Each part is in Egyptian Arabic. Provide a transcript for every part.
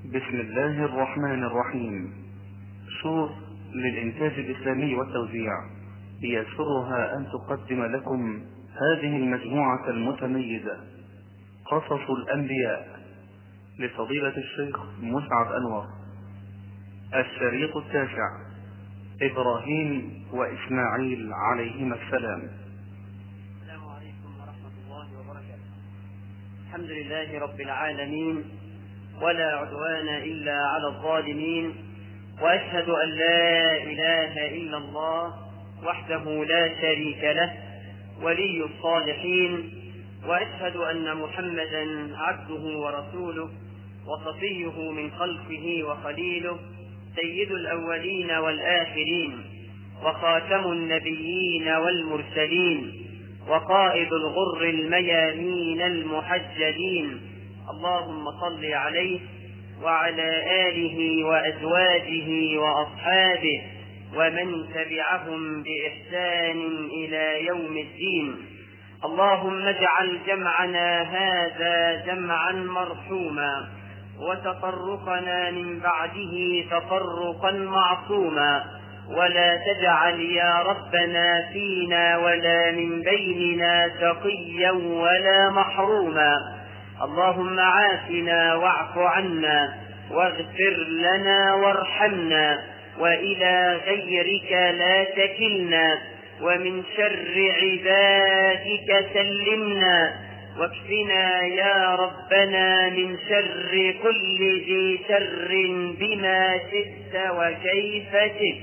بسم الله الرحمن الرحيم شور للإنتاج الإسلامي والتوزيع يسرها أن تقدم لكم هذه المجموعة المتميزة قصص الأنبياء لفضيلة الشيخ مسعد أنور الشريط التاسع إبراهيم وإسماعيل عليهما السلام السلام عليكم ورحمة الله وبركاته الحمد لله رب العالمين ولا عدوان إلا على الظالمين وأشهد أن لا إله إلا الله وحده لا شريك له ولي الصالحين وأشهد أن محمدا عبده ورسوله وصفيه من خلقه وخليله سيد الأولين والآخرين وخاتم النبيين والمرسلين وقائد الغر الميامين المحجلين اللهم صل عليه وعلى آله وأزواجه وأصحابه ومن تبعهم بإحسان إلى يوم الدين اللهم اجعل جمعنا هذا جمعا مرحوما وتفرقنا من بعده تفرقا معصوما ولا تجعل يا ربنا فينا ولا من بيننا شقيا ولا محروما اللهم عافنا واعف عنا واغفر لنا وارحمنا والى غيرك لا تكلنا ومن شر عبادك سلمنا واكفنا يا ربنا من شر كل ذي شر بما شئت وكيف شئت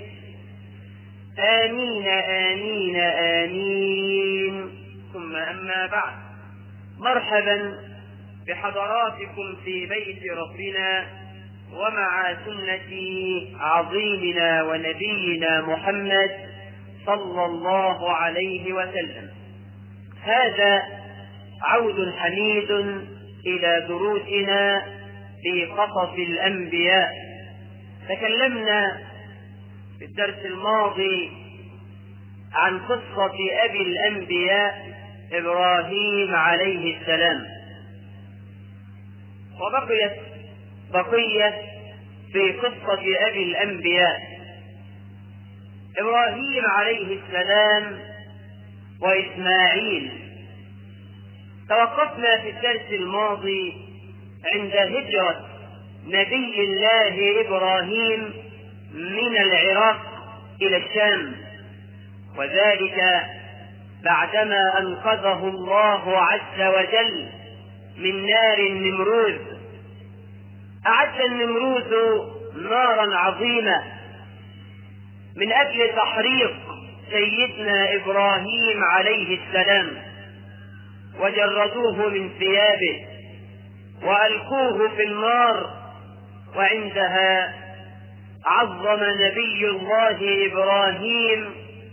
آمين آمين آمين ثم أما بعد مرحبا بحضراتكم في بيت ربنا ومع سنة عظيمنا ونبينا محمد صلى الله عليه وسلم هذا عود حميد إلى دروسنا في قصص الأنبياء تكلمنا في الدرس الماضي عن قصة أبي الأنبياء إبراهيم عليه السلام وبقيت بقية في قصة أبي الأنبياء إبراهيم عليه السلام وإسماعيل توقفنا في الدرس الماضي عند هجرة نبي الله إبراهيم من العراق إلى الشام وذلك بعدما أنقذه الله عز وجل من نار النمروذ أعد النمروذ نارا عظيمة من أجل تحريق سيدنا إبراهيم عليه السلام وجردوه من ثيابه وألقوه في النار وعندها عظم نبي الله إبراهيم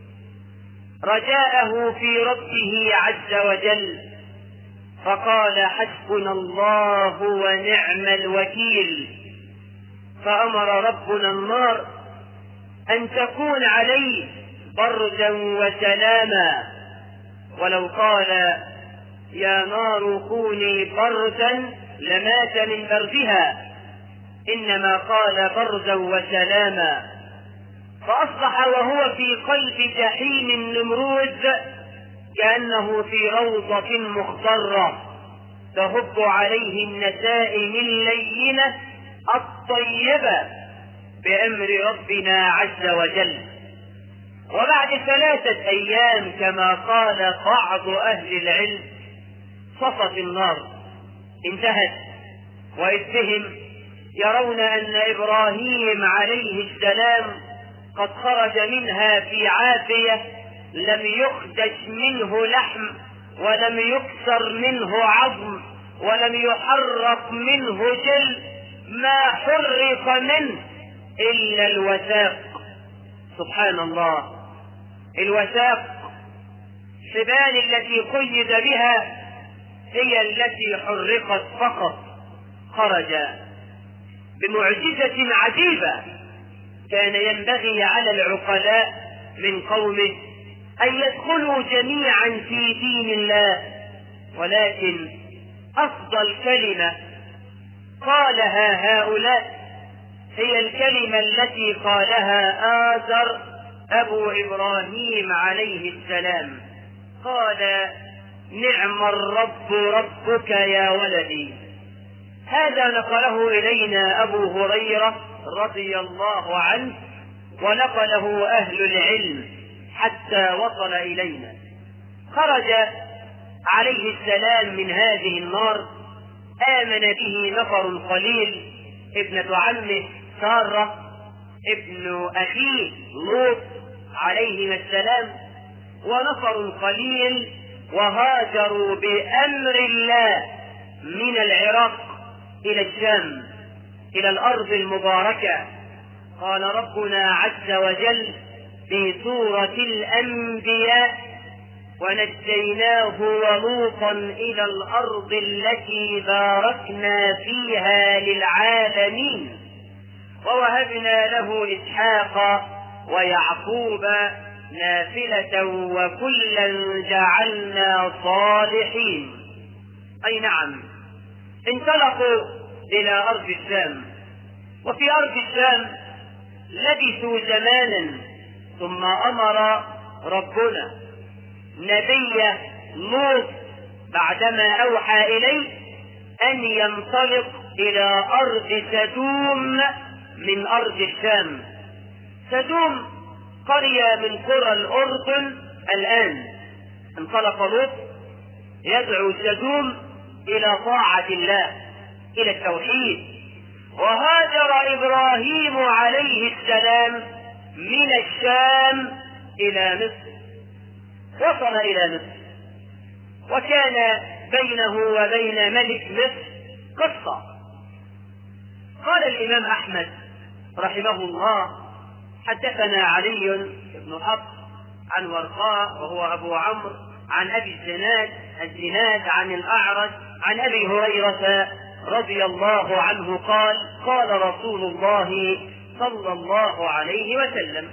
رجاءه في ربه عز وجل فقال حسبنا الله ونعم الوكيل فأمر ربنا النار أن تكون عليه بردا وسلاما ولو قال يا نار كوني بردا لمات من بردها إنما قال بردا وسلاما فأصبح وهو في قلب جحيم النمرود كأنه في روضة مخضرة تهب عليه النسائم اللينة الطيبة بأمر ربنا عز وجل وبعد ثلاثة أيام كما قال بعض أهل العلم صفت النار انتهت وإذ بهم يرون أن إبراهيم عليه السلام قد خرج منها في عافية لم يخدش منه لحم ولم يكسر منه عظم ولم يحرق منه جلد ما حرق منه إلا الوثاق سبحان الله الوثاق السبال التي قيد بها هي التي حرقت فقط خرج بمعجزة عجيبة كان ينبغي على العقلاء من قومه أن يدخلوا جميعا في دين الله ولكن أفضل كلمة قالها هؤلاء هي الكلمة التي قالها آزر أبو إبراهيم عليه السلام قال نعم الرب ربك يا ولدي هذا نقله إلينا أبو هريرة رضي الله عنه ونقله أهل العلم حتى وصل إلينا خرج عليه السلام من هذه النار آمن به نفر قليل ابنة عمه سارة ابن أخيه لوط عليهما السلام ونفر قليل وهاجروا بأمر الله من العراق إلى الشام إلى الأرض المباركة قال ربنا عز وجل في سورة الأنبياء ونجيناه ولوطا إلى الأرض التي باركنا فيها للعالمين ووهبنا له إسحاق ويعقوب نافلة وكلا جعلنا صالحين أي نعم انطلقوا إلى أرض الشام وفي أرض الشام لبثوا زمانا ثم أمر ربنا نبي لوط بعدما أوحى إليه أن ينطلق إلى أرض سدوم من أرض الشام سدوم قرية من قرى الأردن الآن انطلق لوط يدعو سدوم إلى طاعة الله إلى التوحيد وهاجر إبراهيم عليه السلام من الشام إلى مصر وصل إلى مصر وكان بينه وبين ملك مصر قصة قال الإمام أحمد رحمه الله حدثنا علي بن حفص عن ورقاء وهو أبو عمرو عن أبي الزناد الزناد عن الأعرج عن أبي هريرة رضي الله عنه قال قال رسول الله صلى الله عليه وسلم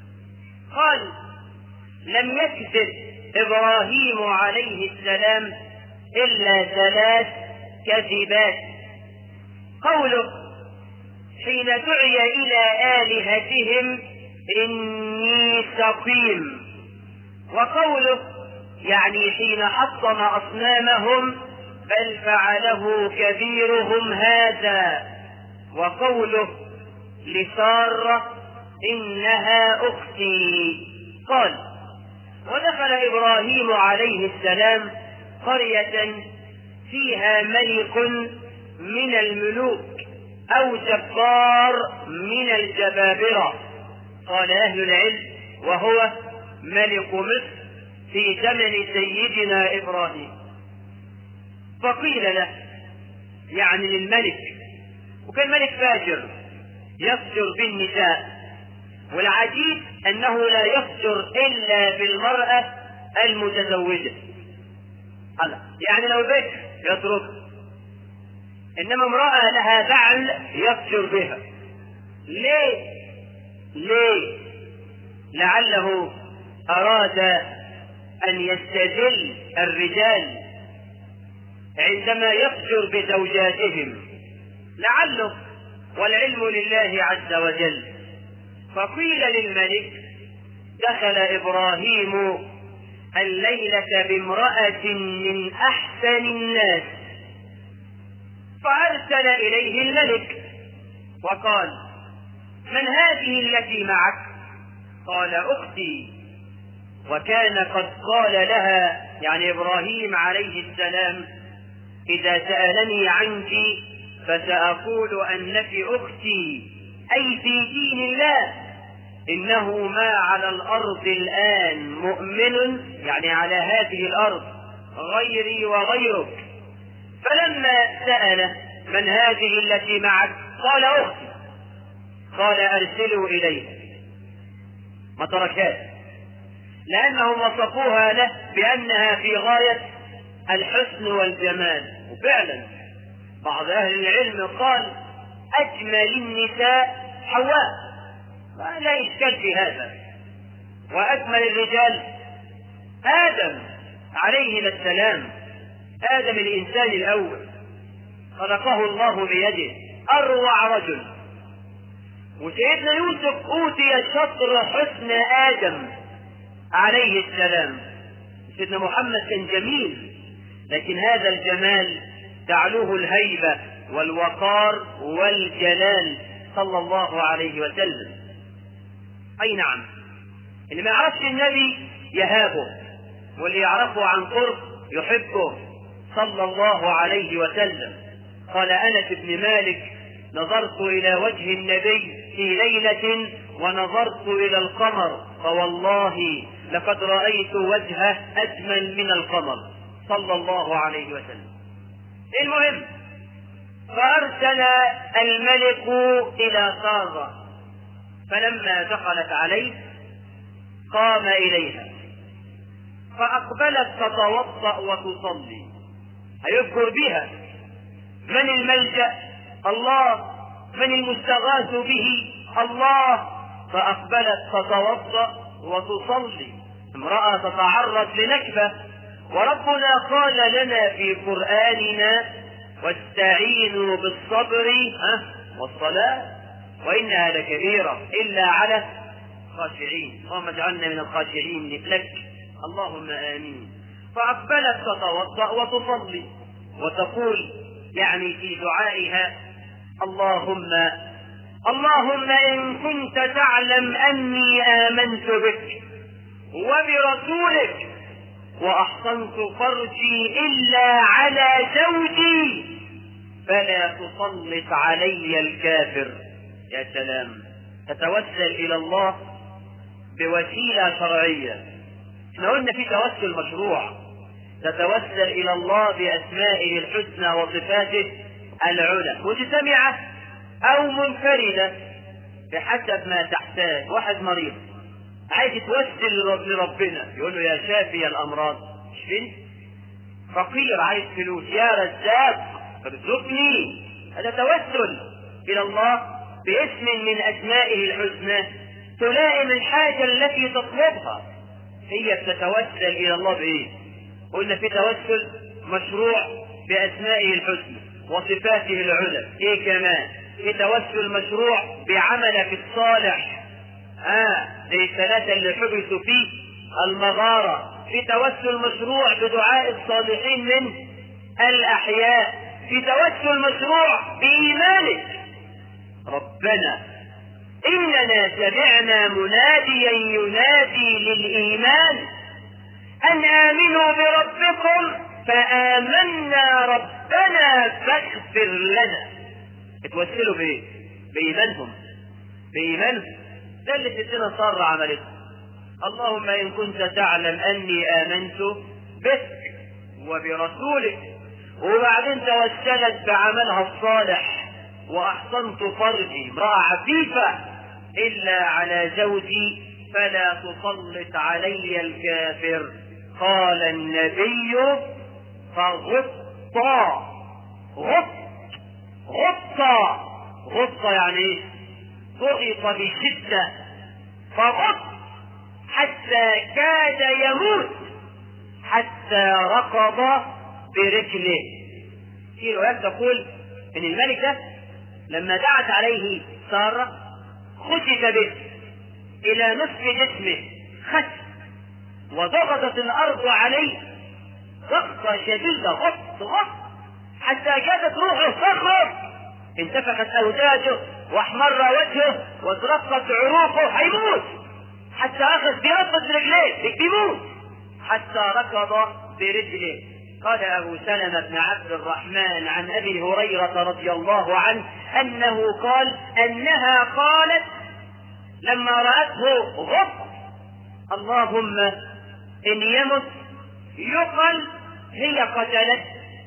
قال لم يكذب إبراهيم عليه السلام إلا ثلاث كذبات قوله حين دعي إلى آلهتهم إني سقيم وقوله يعني حين حطم أصنامهم بل فعله كبيرهم هذا وقوله لسارة إنها أختي قال ودخل إبراهيم عليه السلام قرية فيها ملك من الملوك أو جبار من الجبابرة قال أهل العلم وهو ملك مصر في زمن سيدنا إبراهيم فقيل له يعني للملك وكان ملك فاجر يفجر بالنساء والعجيب أنه لا يفجر إلا بالمرأة المتزوجة هلا يعني لو بكر يترك إنما امرأة لها بعل يفجر بها ليه؟ ليه؟ لعله أراد أن يستذل الرجال عندما يفجر بزوجاتهم لعله والعلم لله عز وجل فقيل للملك دخل إبراهيم الليلة بامرأة من أحسن الناس فأرسل إليه الملك وقال من هذه التي معك قال أختي وكان قد قال لها يعني إبراهيم عليه السلام إذا سألني عنك فسأقول أنك أختي أي في دين الله إنه ما على الأرض الآن مؤمن يعني على هذه الأرض غيري وغيرك فلما سأل من هذه التي معك قال أختي قال أرسلوا إليه ما تركهاش لأنهم وصفوها له بأنها في غاية الحسن والجمال وفعلا بعض أهل العلم قال أجمل النساء حواء لا إشكال في هذا وأجمل الرجال آدم عليه السلام آدم الإنسان الأول خلقه الله بيده أروع رجل وسيدنا يوسف أوتي شطر حسن آدم عليه السلام سيدنا محمد كان جميل لكن هذا الجمال تعلوه الهيبة والوقار والجلال صلى الله عليه وسلم أي نعم اللي ما يعرفش النبي يهابه واللي يعرفه عن قرب يحبه صلى الله عليه وسلم قال أنس بن مالك نظرت إلى وجه النبي في ليلة ونظرت إلى القمر فوالله لقد رأيت وجهه أجمل من القمر صلى الله عليه وسلم المهم فأرسل الملك إلى سارة فلما دخلت عليه قام إليها فأقبلت تتوضأ وتصلي هيذكر بها من الملجأ الله من المستغاث به الله فأقبلت تتوضأ وتصلي امرأة تتعرض لنكبة وربنا قال لنا في قرآننا واستعينوا بالصبر ها والصلاة وإنها لكبيرة إلا على الخاشعين اللهم اجعلنا من الخاشعين لك اللهم آمين فأقبلت تتوضأ وتصلي وتقول يعني في دعائها اللهم اللهم إن كنت تعلم أني آمنت بك وبرسولك وأحصنت فرجي إلا على زوجي فلا تسلط علي الكافر يا سلام تتوسل إلى الله بوسيلة شرعية احنا قلنا في توسل مشروع تتوسل إلى الله بأسمائه الحسنى وصفاته العلى مجتمعة أو منفردة بحسب ما تحتاج واحد مريض عايز يتوسل لربنا يقول له يا شافي الأمراض اشفني فقير عايز فلوس يا رزاق ارزقني هذا توسل إلى الله باسم من أسمائه الحسنى تلائم الحاجة التي تطلبها هي بتتوسل إلى الله بإيه؟ قلنا في توسل مشروع بأسمائه الحسنى وصفاته العلى إيه كمان؟ في توسل مشروع بعملك الصالح آه زي الثلاثة اللي حبسوا في المغارة في توسل مشروع بدعاء الصالحين من الأحياء في توسل مشروع بإيمانك ربنا إننا سمعنا مناديا ينادي للإيمان أن آمنوا بربكم فآمنا ربنا فاغفر لنا اتوسلوا بإيه؟ بإيمانهم بإيمانهم ده اللي ستنا صار عملته اللهم إن كنت تعلم أني آمنت بك وبرسولك وبعدين توسلت بعملها الصالح وأحصنت فرجي امرأة عفيفة إلا على زوجي فلا تسلط علي الكافر قال النبي فغطى غط غطى غطى يعني ايه ضغط بشدة فغط حتى كاد يموت حتى ركض برجله في روايات تقول ان الملك ده لما دعت عليه سارة خسف به الى نصف جسمه خسف وضغطت الارض عليه ضغطة شديدة غط غط حتى كادت روحه تخرج انتفخت اوداجه واحمر وجهه وترقت عروقه هيموت حتى اخذ بيربط رجليه بيموت حتى ركض برجله قال أبو سلمة بن عبد الرحمن عن أبي هريرة رضي الله عنه أنه قال أنها قالت لما رأته غط اللهم إن يمت يقل هي قتلت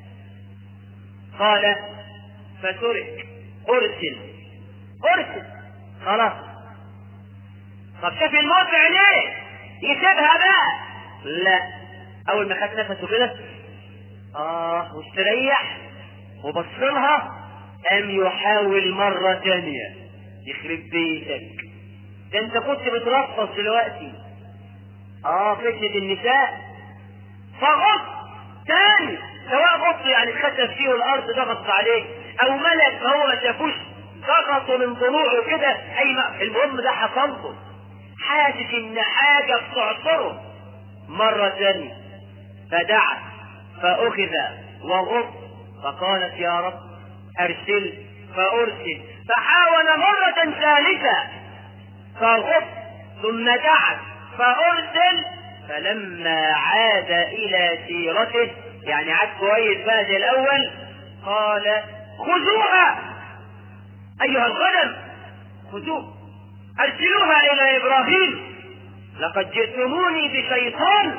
قال فترك أرسل أرسل خلاص طب شاف الموت بعينيه يسيبها بقى لا أول ما خد نفسه كده آه واستريح وبص لها قام يحاول مرة تانية يخرب بيتك ده انت كنت بترقص دلوقتي اه فتنة النساء فغط تاني سواء غط يعني اتخسف فيه والارض ضغطت عليه او ملك فهو ما شافوش ضغطوا من ضلوعه كده اي ما المهم ده حصل له حاسس ان حاجه بتعصره مره ثانيه فدعا فاخذ وغط فقالت يا رب ارسل فارسل فحاول مره ثالثه فغط ثم دعا فارسل فلما عاد الى سيرته يعني عاد كويس بقى زي الاول قال خذوها ايها الغنم خذوه ارسلوها الى ابراهيم لقد جئتموني بشيطان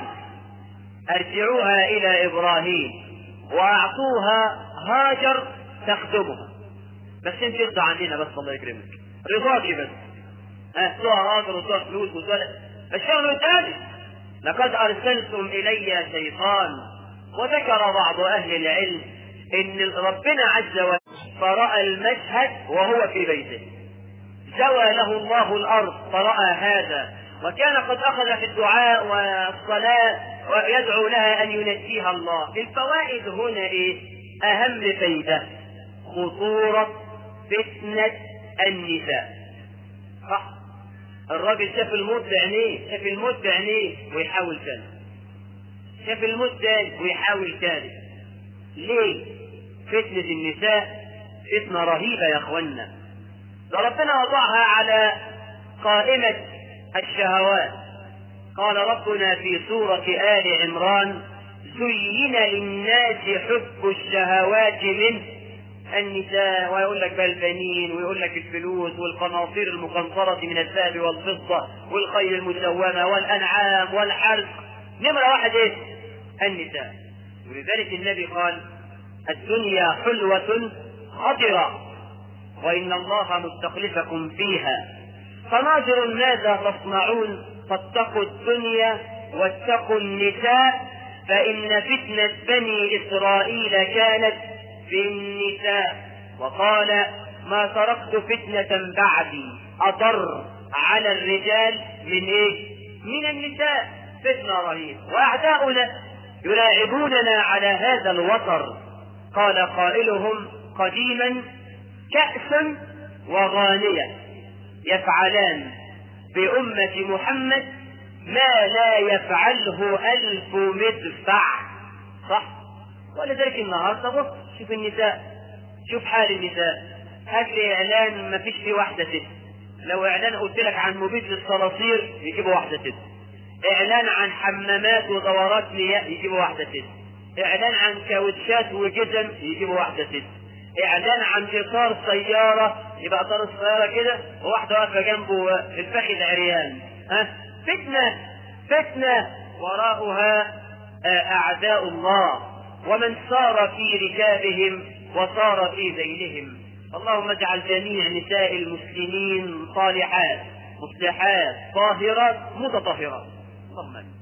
ارجعوها الى ابراهيم واعطوها هاجر تخدمها بس انت ارضى عننا بس الله يكرمك رضاكي بس هاتوها هاجر وتوها فلوس وتوها الشغل الثاني لقد ارسلتم الي شيطان وذكر بعض اهل العلم ان ربنا عز وجل فراى المشهد وهو في بيته زوى له الله الارض فراى هذا وكان قد اخذ في الدعاء والصلاه ويدعو لها ان ينجيها الله الفوائد هنا ايه اهم فائده خطوره فتنه النساء صح الراجل شاف الموت بعينيه شاف الموت بعينيه ويحاول تاني شاف الموت تاني ويحاول تاني ليه فتنة النساء فتنة رهيبة يا اخوانا ده ربنا وضعها على قائمة الشهوات قال ربنا في سورة آل عمران زين للناس حب الشهوات من النساء ويقول لك بقى البنين ويقول لك الفلوس والقناطير المقنطرة من الذهب والفضة والخيل المسومة والأنعام والحرث نمرة واحد ايه؟ النساء ولذلك النبي قال الدنيا حلوة خضرة وإن الله مستخلفكم فيها فناظر ماذا تصنعون فاتقوا الدنيا واتقوا النساء فإن فتنة بني إسرائيل كانت في النساء وقال ما تركت فتنة بعدي أضر على الرجال من إيه؟ من النساء فتنة رهيبة وأعداؤنا يلاعبوننا على هذا الوتر قال قائلهم قديما كأسا وغانية يفعلان بأمة محمد ما لا يفعله ألف مدفع صح ولذلك النهارده بص شوف النساء شوف حال النساء هات لي اعلان ما فيش فيه واحده ست لو اعلان قلت لك عن مبيد للصراصير يجيبوا واحده ست اعلان عن حمامات ودورات مياه يجيبوا واحده ست اعلان عن كاوتشات وجزم يجيبوا واحده ست اعلان عن اطار سياره يبقى اطار السياره كده وواحده واقفه جنبه الفخذ عريان ها فتنه فتنه وراءها اعداء الله ومن سار في ركابهم وصار في ذيلهم اللهم اجعل جميع نساء المسلمين صالحات مصلحات طاهرات متطهرات اللهم امين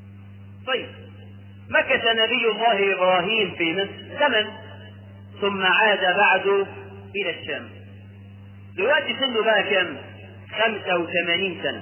طيب مكث نبي الله ابراهيم في مصر زمن ثم عاد بعد الى الشام دلوقتي سنه بقى كم 85 سنه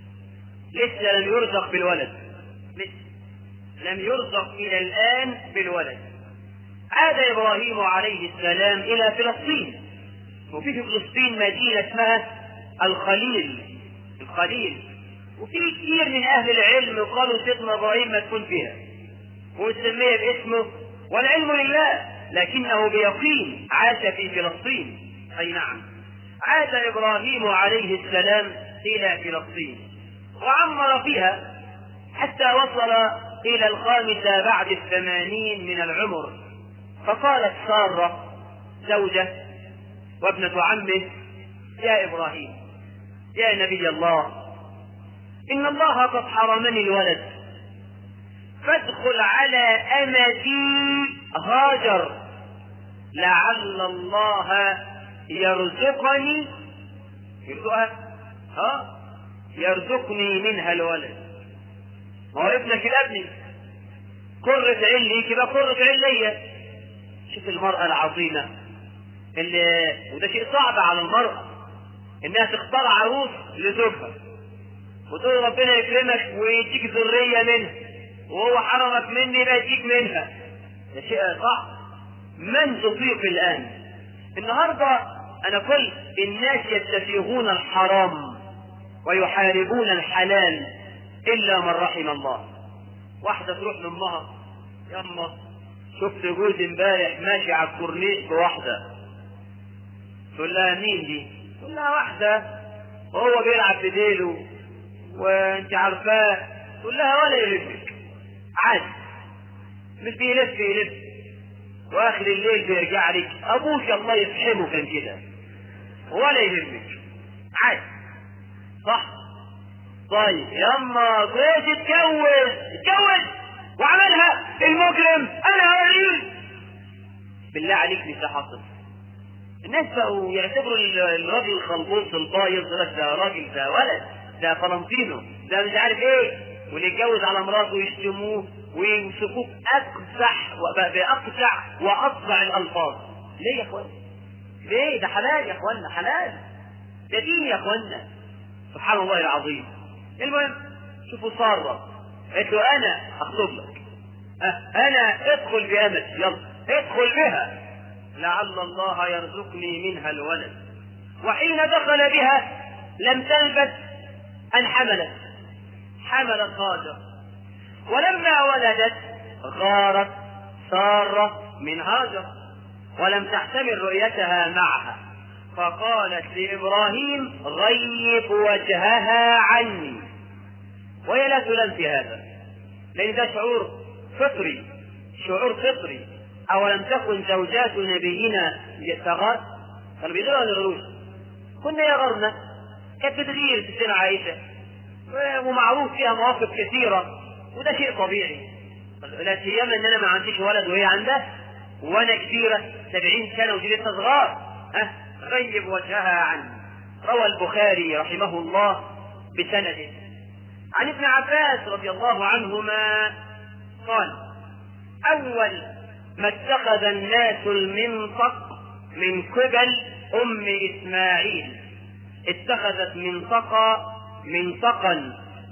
لسه لم يرزق بالولد لسه لم يرزق إلى الآن بالولد عاد إبراهيم عليه السلام إلى فلسطين وفي في فلسطين مدينة اسمها الخليل الخليل وفي كثير من أهل العلم قالوا سيدنا إبراهيم مسكون فيها وسمي باسمه والعلم لله لكنه بيقين عاش في فلسطين أي نعم عاد إبراهيم عليه السلام إلى فلسطين وعمر فيها حتى وصل إلى الخامسة بعد الثمانين من العمر فقالت سارة زوجة وابنة عمه يا إبراهيم يا نبي الله إن الله قد حرمني الولد فادخل على أمتي هاجر لعل الله يرزقني يرزقها ها يرزقني منها الولد ما هو ابنك الابني قرة عين ليك يبقى قرة عين ليا شوف المرأة العظيمة اللي وده شيء صعب على المرأة انها تختار عروس لزوجها وتقول ربنا يكرمك ويديك ذرية منها وهو حرمك مني يبقى يديك منها ده شيء صعب من تطيق الآن النهاردة أنا كل الناس يتفقون الحرام ويحاربون الحلال إلا من رحم الله واحدة تروح لأمها يما شفت جوزي امبارح ماشي على الكورنيش بواحدة تقول لها مين دي؟ تقول لها واحدة وهو بيلعب بديله وانت عارفاه تقول لها ولا يهمك عادي مش بيلف يلف واخر الليل بيرجع لك ابوك الله يفحمه كان كده ولا يهمك عادي صح طيب يما جوزي اتجوز اتجوز وعملها المجرم انا هوريه بالله عليك مش ده حصل الناس بقوا يعتبروا الراجل الخلبوص البايظ لك ده راجل ده ولد ده فلنطينو ده مش عارف ايه واللي يتجوز على مراته ويشتموه ويمسكوه اقزح باقزع واصبع الالفاظ ليه يا اخوانا؟ ليه؟ ده حلال يا اخوانا حلال ده دين يا اخوانا سبحان الله العظيم المهم شوفوا سارة قالت له انا اخطب لك أه انا ادخل بامتي يلا ادخل بها لعل الله يرزقني منها الولد وحين دخل بها لم تلبث ان حملت حملت هاجر ولما ولدت غارت سارة من هاجر ولم تحتمل رؤيتها معها فقالت لإبراهيم غيب وجهها عني وهي لا تلبي هذا لأن ده شعور فطري شعور فطري أولم تكن زوجات نبينا تغار كانوا بيغيروا ولا يغيروش كنا يغرنا كانت بتغير في سنة عائشة ومعروف فيها مواقف كثيرة وده شيء طبيعي لا سيما ان انا ما عنديش ولد وهي عندها وانا كبيرة سبعين سنة ودي لسه صغار ها غيب وجهها عني روى البخاري رحمه الله بسنده عن ابن عباس رضي الله عنهما قال اول ما اتخذ الناس المنطق من قبل ام اسماعيل اتخذت منطقة منطقا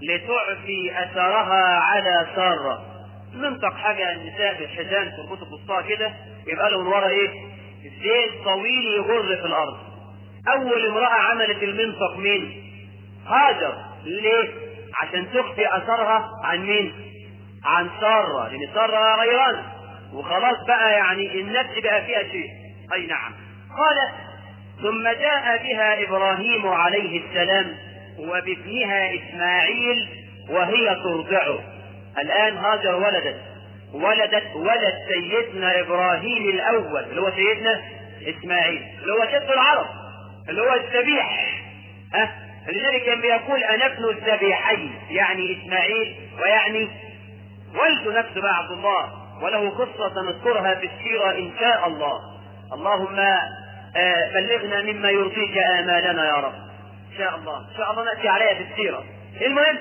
لتعفي اثرها على ساره منطق حاجه النساء بالحزام تربطه بوسطها كده يبقى له من ورا ايه؟ زيت طويل يغر في الارض. اول امراه عملت المنطق مين؟ هاجر ليه؟ عشان تخفي اثرها عن مين؟ عن ساره لان ساره غيران وخلاص بقى يعني النفس بقى فيها شيء. اي نعم. قالت ثم جاء بها ابراهيم عليه السلام وبابنها اسماعيل وهي ترضعه الان هاجر ولدت ولدت ولد سيدنا ابراهيم الاول اللي هو سيدنا اسماعيل اللي هو جد العرب اللي هو الذبيح ها لذلك كان بيقول انا ابن الذبيحين يعني اسماعيل ويعني ولد نفسه بقى عبد الله وله قصة نذكرها في السيرة إن شاء الله اللهم آه بلغنا مما يرضيك آمالنا يا رب إن شاء الله إن شاء الله نأتي عليها في السيرة المهم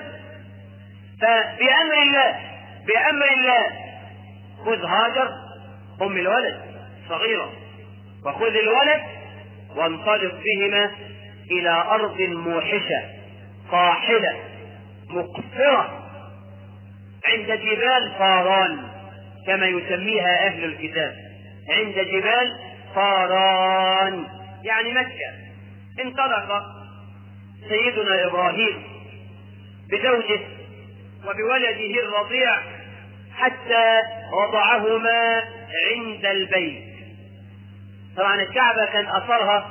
فبأمر الله بأمر الله خذ هاجر أم الولد صغيرة وخذ الولد وانطلق بهما إلى أرض موحشة قاحلة مقفرة عند جبال فاران كما يسميها أهل الكتاب عند جبال فاران يعني مكة انطلق سيدنا إبراهيم بزوجه وبولده الرضيع حتى وضعهما عند البيت طبعا الكعبة كان أثرها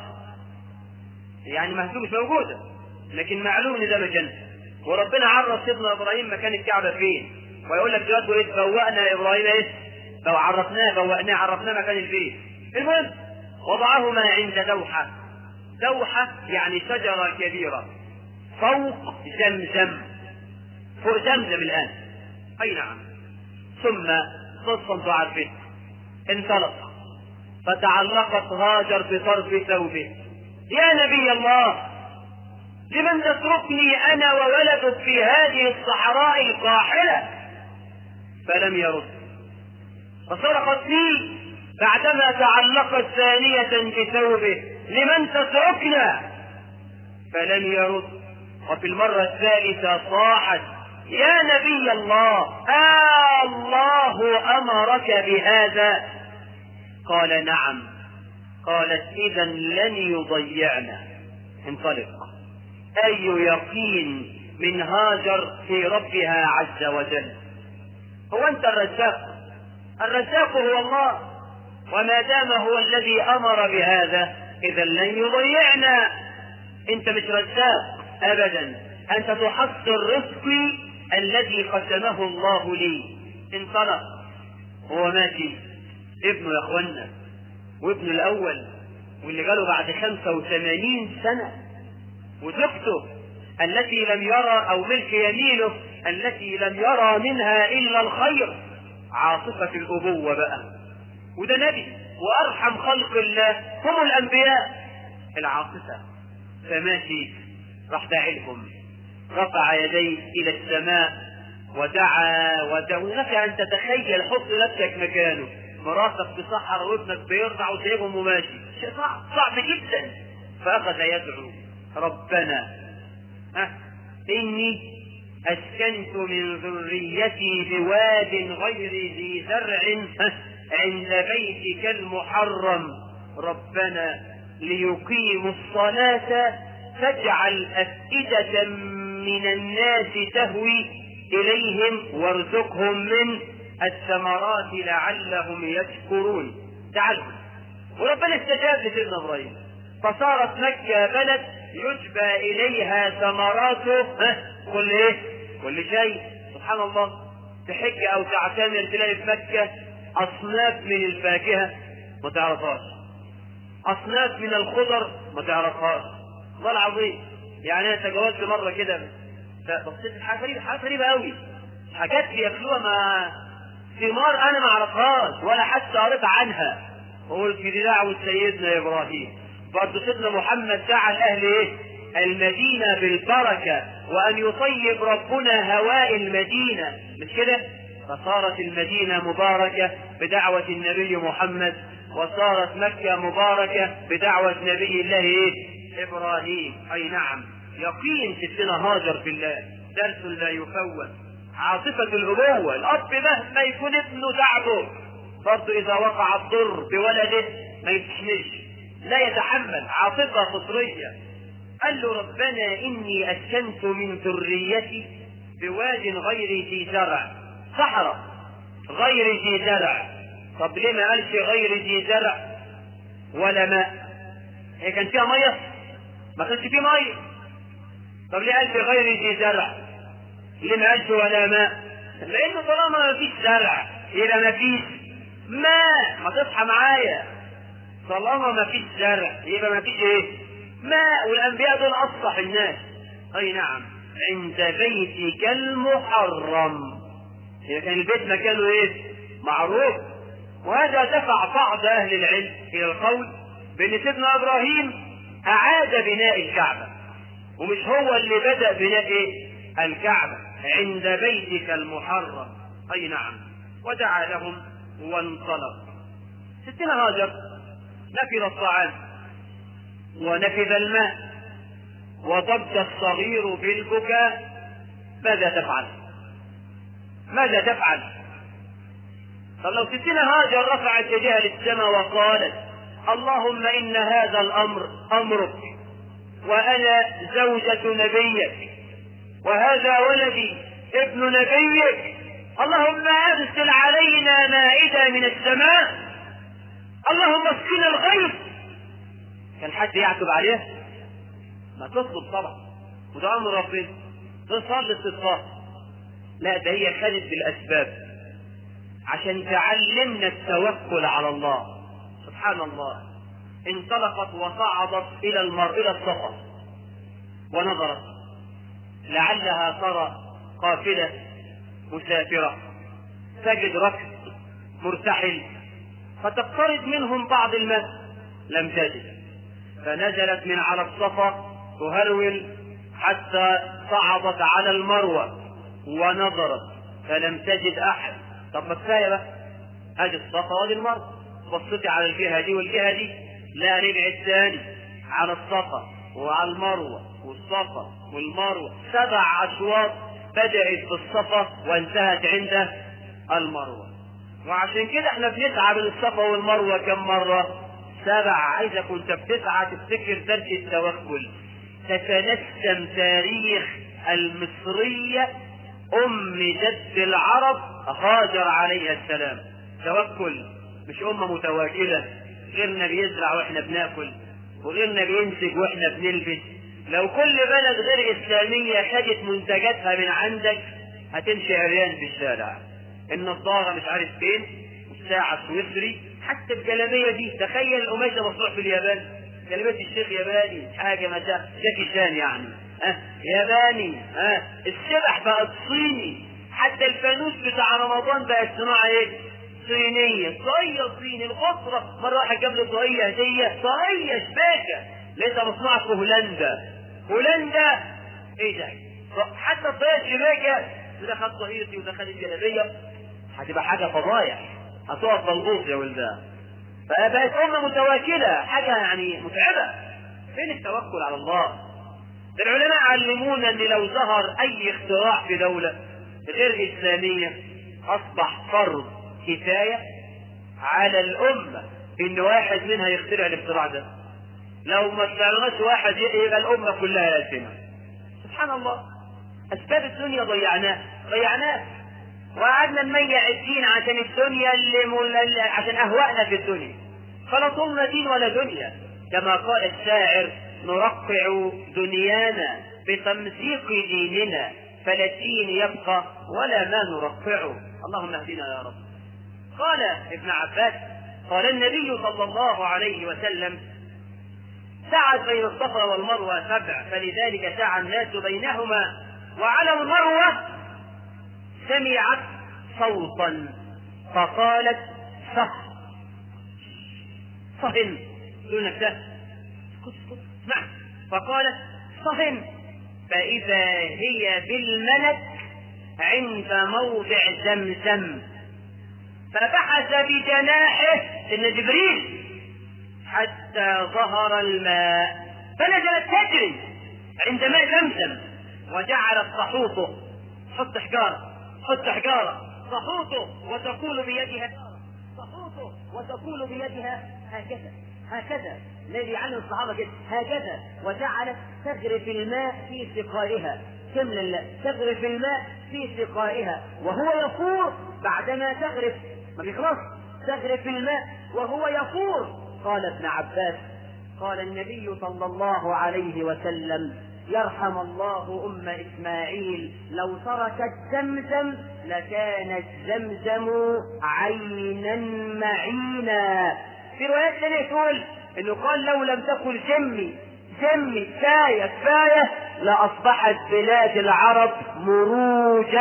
يعني مهزوم مش موجودة لكن معلوم ان ده مكان وربنا عرف سيدنا ابراهيم مكان الكعبة فين ويقول لك دلوقتي ايه بوأنا ابراهيم ايه لو عرفناه بوأناه عرفناه مكان البيت المهم وضعهما عند دوحة دوحة يعني شجرة كبيرة فوق زمزم فوق زمزم الآن أي نعم ثم قصة عارفين انطلق فتعلقت هاجر بطرف ثوبه يا نبي الله لمن تتركني أنا وولدك في هذه الصحراء القاحلة فلم يرد فصرخت لي بعدما تعلقت ثانية بثوبه لمن تتركنا فلم يرد وفي المرة الثالثة صاحت يا نبي الله آه الله أمرك بهذا قال نعم قالت إذا لن يضيعنا انطلق أي يقين من هاجر في ربها عز وجل هو أنت الرزاق الرزاق هو الله وما دام هو الذي أمر بهذا إذا لن يضيعنا أنت مش رزاق أبدا أنت تحصل رزقي الذي قسمه الله لي انطلق هو ماشي ابنه يا اخوانا وابنه الاول واللي جاله بعد 85 سنة وزوجته التي لم يرى او ملك يمينه التي لم يرى منها الا الخير عاصفة الابوة بقى وده نبي وارحم خلق الله هم الانبياء العاصفة فماشي راح داعي لهم رفع يديه الى السماء ودعا ودعا ولك ان تتخيل حط نفسك مكانه مراتك في صحراء وابنك بيرضع وسايبهم وماشي شيء صعب صعب جدا فاخذ يدعو ربنا ها اني اسكنت من ذريتي بواد غير ذي زرع عند بيتك المحرم ربنا ليقيموا الصلاة فاجعل أفئدة من الناس تهوي إليهم وارزقهم من الثمرات لعلهم يشكرون تعالوا وربنا استجاب لسيدنا ابراهيم فصارت مكة بلد يجبى إليها ثمراته كل إيه؟ كل شيء سبحان الله تحج أو تعتمر تلاقي في مكة أصناف من الفاكهة ما تعرفهاش أصناف من الخضر ما تعرفهاش والله العظيم يعني أنا تجاوزت مرة كده بصيت حاجة غريبة حاجة غريبة قوي حاجات بياكلوها ما ثمار أنا ما أعرفهاش ولا حتى قريت عنها وقلت دي دعوة سيدنا إبراهيم برضه سيدنا محمد دعا لأهل إيه؟ المدينة بالبركة وأن يطيب ربنا هواء المدينة مش كده؟ فصارت المدينة مباركة بدعوة النبي محمد وصارت مكة مباركة بدعوة نبي الله إيه؟ إبراهيم أي نعم يقين ستنا هاجر في الله درس لا يفوت عاطفة الأبوة الأب مهما يكون ابنه تعبه برضه إذا وقع الضر بولده ما يتحملش لا يتحمل عاطفة فطرية قال له ربنا إني أسكنت من ذريتي بواد غير ذي زرع صحراء غير ذي زرع طب ليه ما قالش غير ذي زرع ولا ماء هي كان فيها ميه ما كانش فيه ميه طب ليه قال في غير ذي زرع ليه ما قالش ولا ماء لانه طالما ما فيش زرع يبقى ما فيش ماء ما تصحى معايا طالما ما فيش زرع يبقى ما فيش ايه ماء والانبياء دول اصلح الناس اي نعم عند بيتك المحرم إذا كان البيت مكانه ايه معروف وهذا دفع بعض اهل العلم الى القول بان سيدنا ابراهيم اعاد بناء الكعبه ومش هو اللي بدا بناء ايه الكعبه عند بيتك المحرم اي نعم ودعا لهم وانطلق ستنا هاجر نفذ الطعام ونفذ الماء وضج الصغير بالبكاء ماذا تفعل ماذا تفعل طب لو ستنا هاجر رفعت يديها للسماء وقالت اللهم ان هذا الامر امرك وانا زوجة نبيك وهذا ولدي ابن نبيك اللهم ارسل علينا مائدة من السماء اللهم اسقنا الغيث كان حد يعتب عليه ما تطلب طبعا وده امر ربنا تصلي استطاع لا ده هي خدت بالاسباب عشان تعلمنا التوكل على الله سبحان الله انطلقت وصعدت الى المر الى الصفا ونظرت لعلها ترى قافله مسافره تجد ركب مرتحل فتقترب منهم بعض الماء لم تجد فنزلت من على الصفا تهرول حتى صعدت على المروه ونظرت فلم تجد احد طب ما كفايه بقى ادي الصفا وادي المروه بصيتي على الجهه دي والجهه دي لا رجعت تاني على الصفا وعلى المروه والصفا والمروه سبع اشواط بدأت بالصفا وانتهت عند المروة وعشان كده احنا بنسعى بين الصفا والمروة كم مرة؟ سبع عايزك وانت بتسعى تفتكر درس التوكل تتنسم تاريخ المصرية أم جد العرب هاجر عليها السلام توكل مش أمة متواكلة غيرنا بيزرع واحنا بناكل وغيرنا بينتج واحنا بنلبس لو كل بلد غير إسلامية خدت منتجاتها من عندك هتمشي عريان في الشارع النظارة مش عارف فين الساعة السويسري حتى الجلابية دي تخيل القماش ده مصنوع في اليابان جلابية الشيخ ياباني حاجة ما جاكي شان يعني ها ياباني ها السبح بقت صيني حتى الفانوس بتاع رمضان بقت صناعة ايه؟ صينية طاقية صيني الغطرة مرة واحد جاب لي طاقية هدية طاقية شباكة لسه مصنوعة في هولندا هولندا ايه ده؟ حتى الطاقية الشباكة وده خد طاقيتي وده خد الجلابية هتبقى حاجة فضايح هتقف ملغوط يا ولدان فبقت أمة متواكلة حاجة يعني متعبة فين التوكل على الله العلماء علمونا ان لو ظهر اي اختراع في دولة غير اسلامية اصبح فرض كفاية على الامة ان واحد منها يخترع الاختراع ده لو ما اخترعناش واحد يبقى الامة كلها لازمة سبحان الله اسباب الدنيا ضيعناها ضيعناها وقعدنا نميع الدين عشان الدنيا اللي مل... عشان اهوائنا في الدنيا فلا طولنا دين ولا دنيا كما قال الشاعر نرقع دنيانا بتمزيق ديننا فلا الدين يبقى ولا ما نرقعه اللهم اهدنا يا رب قال ابن عباس قال النبي صلى الله عليه وسلم سعت بين الصفا والمروة سبع فلذلك سعى الناس بينهما وعلى المروة سمعت صوتا فقالت صه صهن دونك ده نعم فقالت صهن فإذا هي بالملك عند موضع زمزم فبحث بجناحه إن جبريل حتى ظهر الماء فنزلت تجري عند ماء زمزم وجعلت تحوطه حط حجارة حط حجارة تحوطه وتقول بيدها تحوطه وتقول بيدها هكذا هكذا الذي يعلم الصحابة كده هكذا وجعلت تغرف الماء في سقائها كملا تغرف الماء في سقائها وهو يفور بعدما تغرف ما بيخلص تغرف الماء وهو يفور قال ابن عباس قال النبي صلى الله عليه وسلم يرحم الله أم إسماعيل لو تركت زمزم لكانت زمزم عينا معينا في روايات ثانية تقول انه قال لو لم تكن جمي جمي كفاية كفاية لأصبحت بلاد العرب مروجا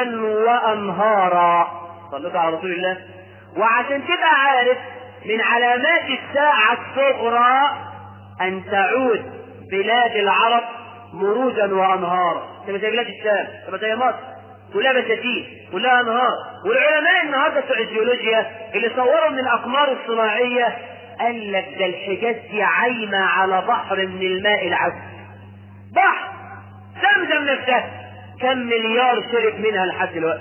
وأنهارا صلوا على رسول الله وعشان تبقى عارف من علامات الساعة الصغرى أن تعود بلاد العرب مروجا وأنهارا كما زي بلاد الشام كما زي مصر كلها بساتين كلها انهار والعلماء النهارده بتوع الجيولوجيا اللي صوروا من الاقمار الصناعيه قال لك ده الحجاز دي عايمه على بحر من الماء العذب بحر زمزم نفسها كم مليار شرب منها لحد دلوقتي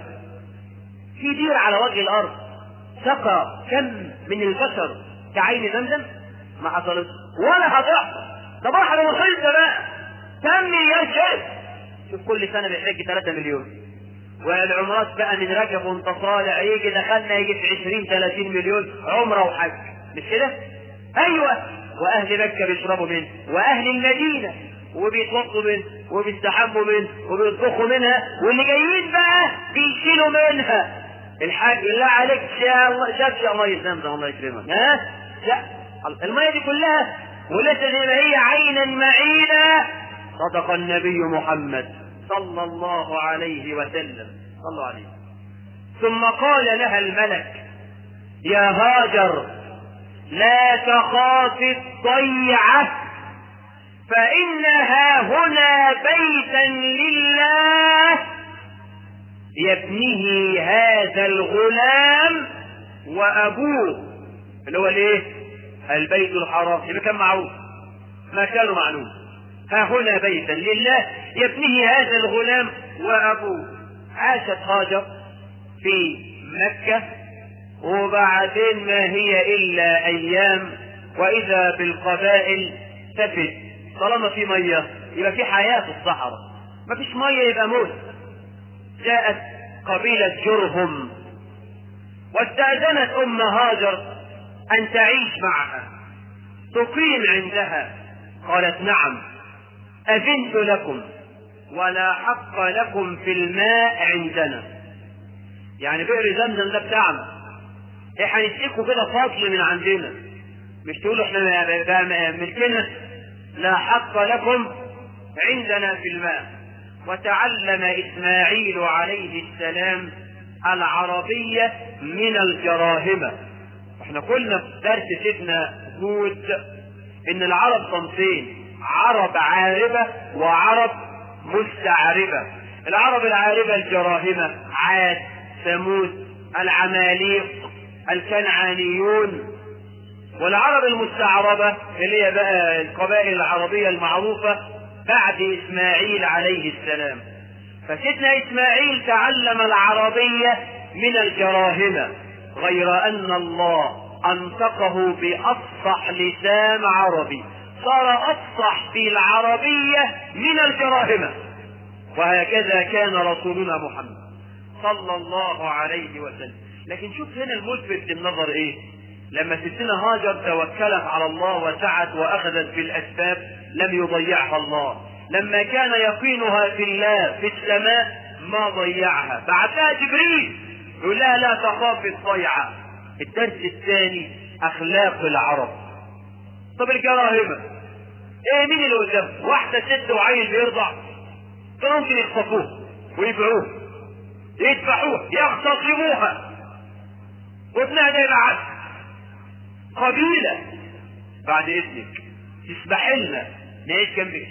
في دير على وجه الارض سقى كم من البشر كعين زمزم ما حصلتش ولا هتحصل ده بحر محيط بقى كم مليار شرب شوف كل سنه بيحج 3 مليون والعمرات بقى من رجب وانت طالع يجي دخلنا يجي في 20 30 مليون عمره وحج مش كده؟ ايوه واهل مكه بيشربوا منه واهل المدينه وبيتوضوا منه وبيستحموا منه وبيطبخوا منها واللي جايين بقى بيشيلوا منها الحاج بالله عليك يا الله شاف الله يسلمك الله يكرمك ها؟ لا الميه دي كلها ولسه زي ما هي عينا معينا صدق النبي محمد صلى الله عليه وسلم صلوا عليه ثم قال لها الملك يا هاجر لا تخافي الضيعة فإنها هنا بيتا لله يبنيه هذا الغلام وأبوه اللي هو الايه؟ البيت الحرام يبقى كان معروف ما كان معلوم ها هنا بيتا لله يبنيه هذا الغلام وأبوه عاشت هاجر في مكة وبعدين ما هي إلا أيام وإذا بالقبائل تفد طالما في مية يبقى في حياة في الصحراء ما فيش مية يبقى موت جاءت قبيلة جرهم واستأذنت أم هاجر أن تعيش معها تقيم عندها قالت نعم أذنت لكم ولا حق لكم في الماء عندنا يعني بئر زمزم ده بتاعنا احنا هنديكوا كده فصل من عندنا مش تقولوا احنا بقى ملكنا لا حق لكم عندنا في الماء وتعلم اسماعيل عليه السلام العربية من الجراهمة احنا قلنا في درس سيدنا هود ان العرب صنفين عرب عاربة وعرب مستعربة العرب العاربة الجراهمة عاد ثمود العماليق الكنعانيون والعرب المستعربة اللي هي بقى القبائل العربية المعروفة بعد إسماعيل عليه السلام فسيدنا إسماعيل تعلم العربية من الجراهمة غير أن الله أنطقه بأفصح لسان عربي صار أفصح في العربية من الجراهمة وهكذا كان رسولنا محمد صلى الله عليه وسلم لكن شوف هنا الملفت للنظر ايه لما ستنا هاجر توكلت على الله وسعت واخذت بالاسباب لم يضيعها الله لما كان يقينها في الله في السماء ما ضيعها بعدها جبريل يقول لها لا تخافي الضيعة الدرس الثاني اخلاق العرب طب الجراهمة ايه مين اللي قدام واحدة ست وعيل بيرضع كانوا ممكن يخطفوه ويبيعوه يذبحوه يغتصبوها وابنها ده يبقى عبد قبيلة بعد اذنك تسمح لنا نعيش جنبك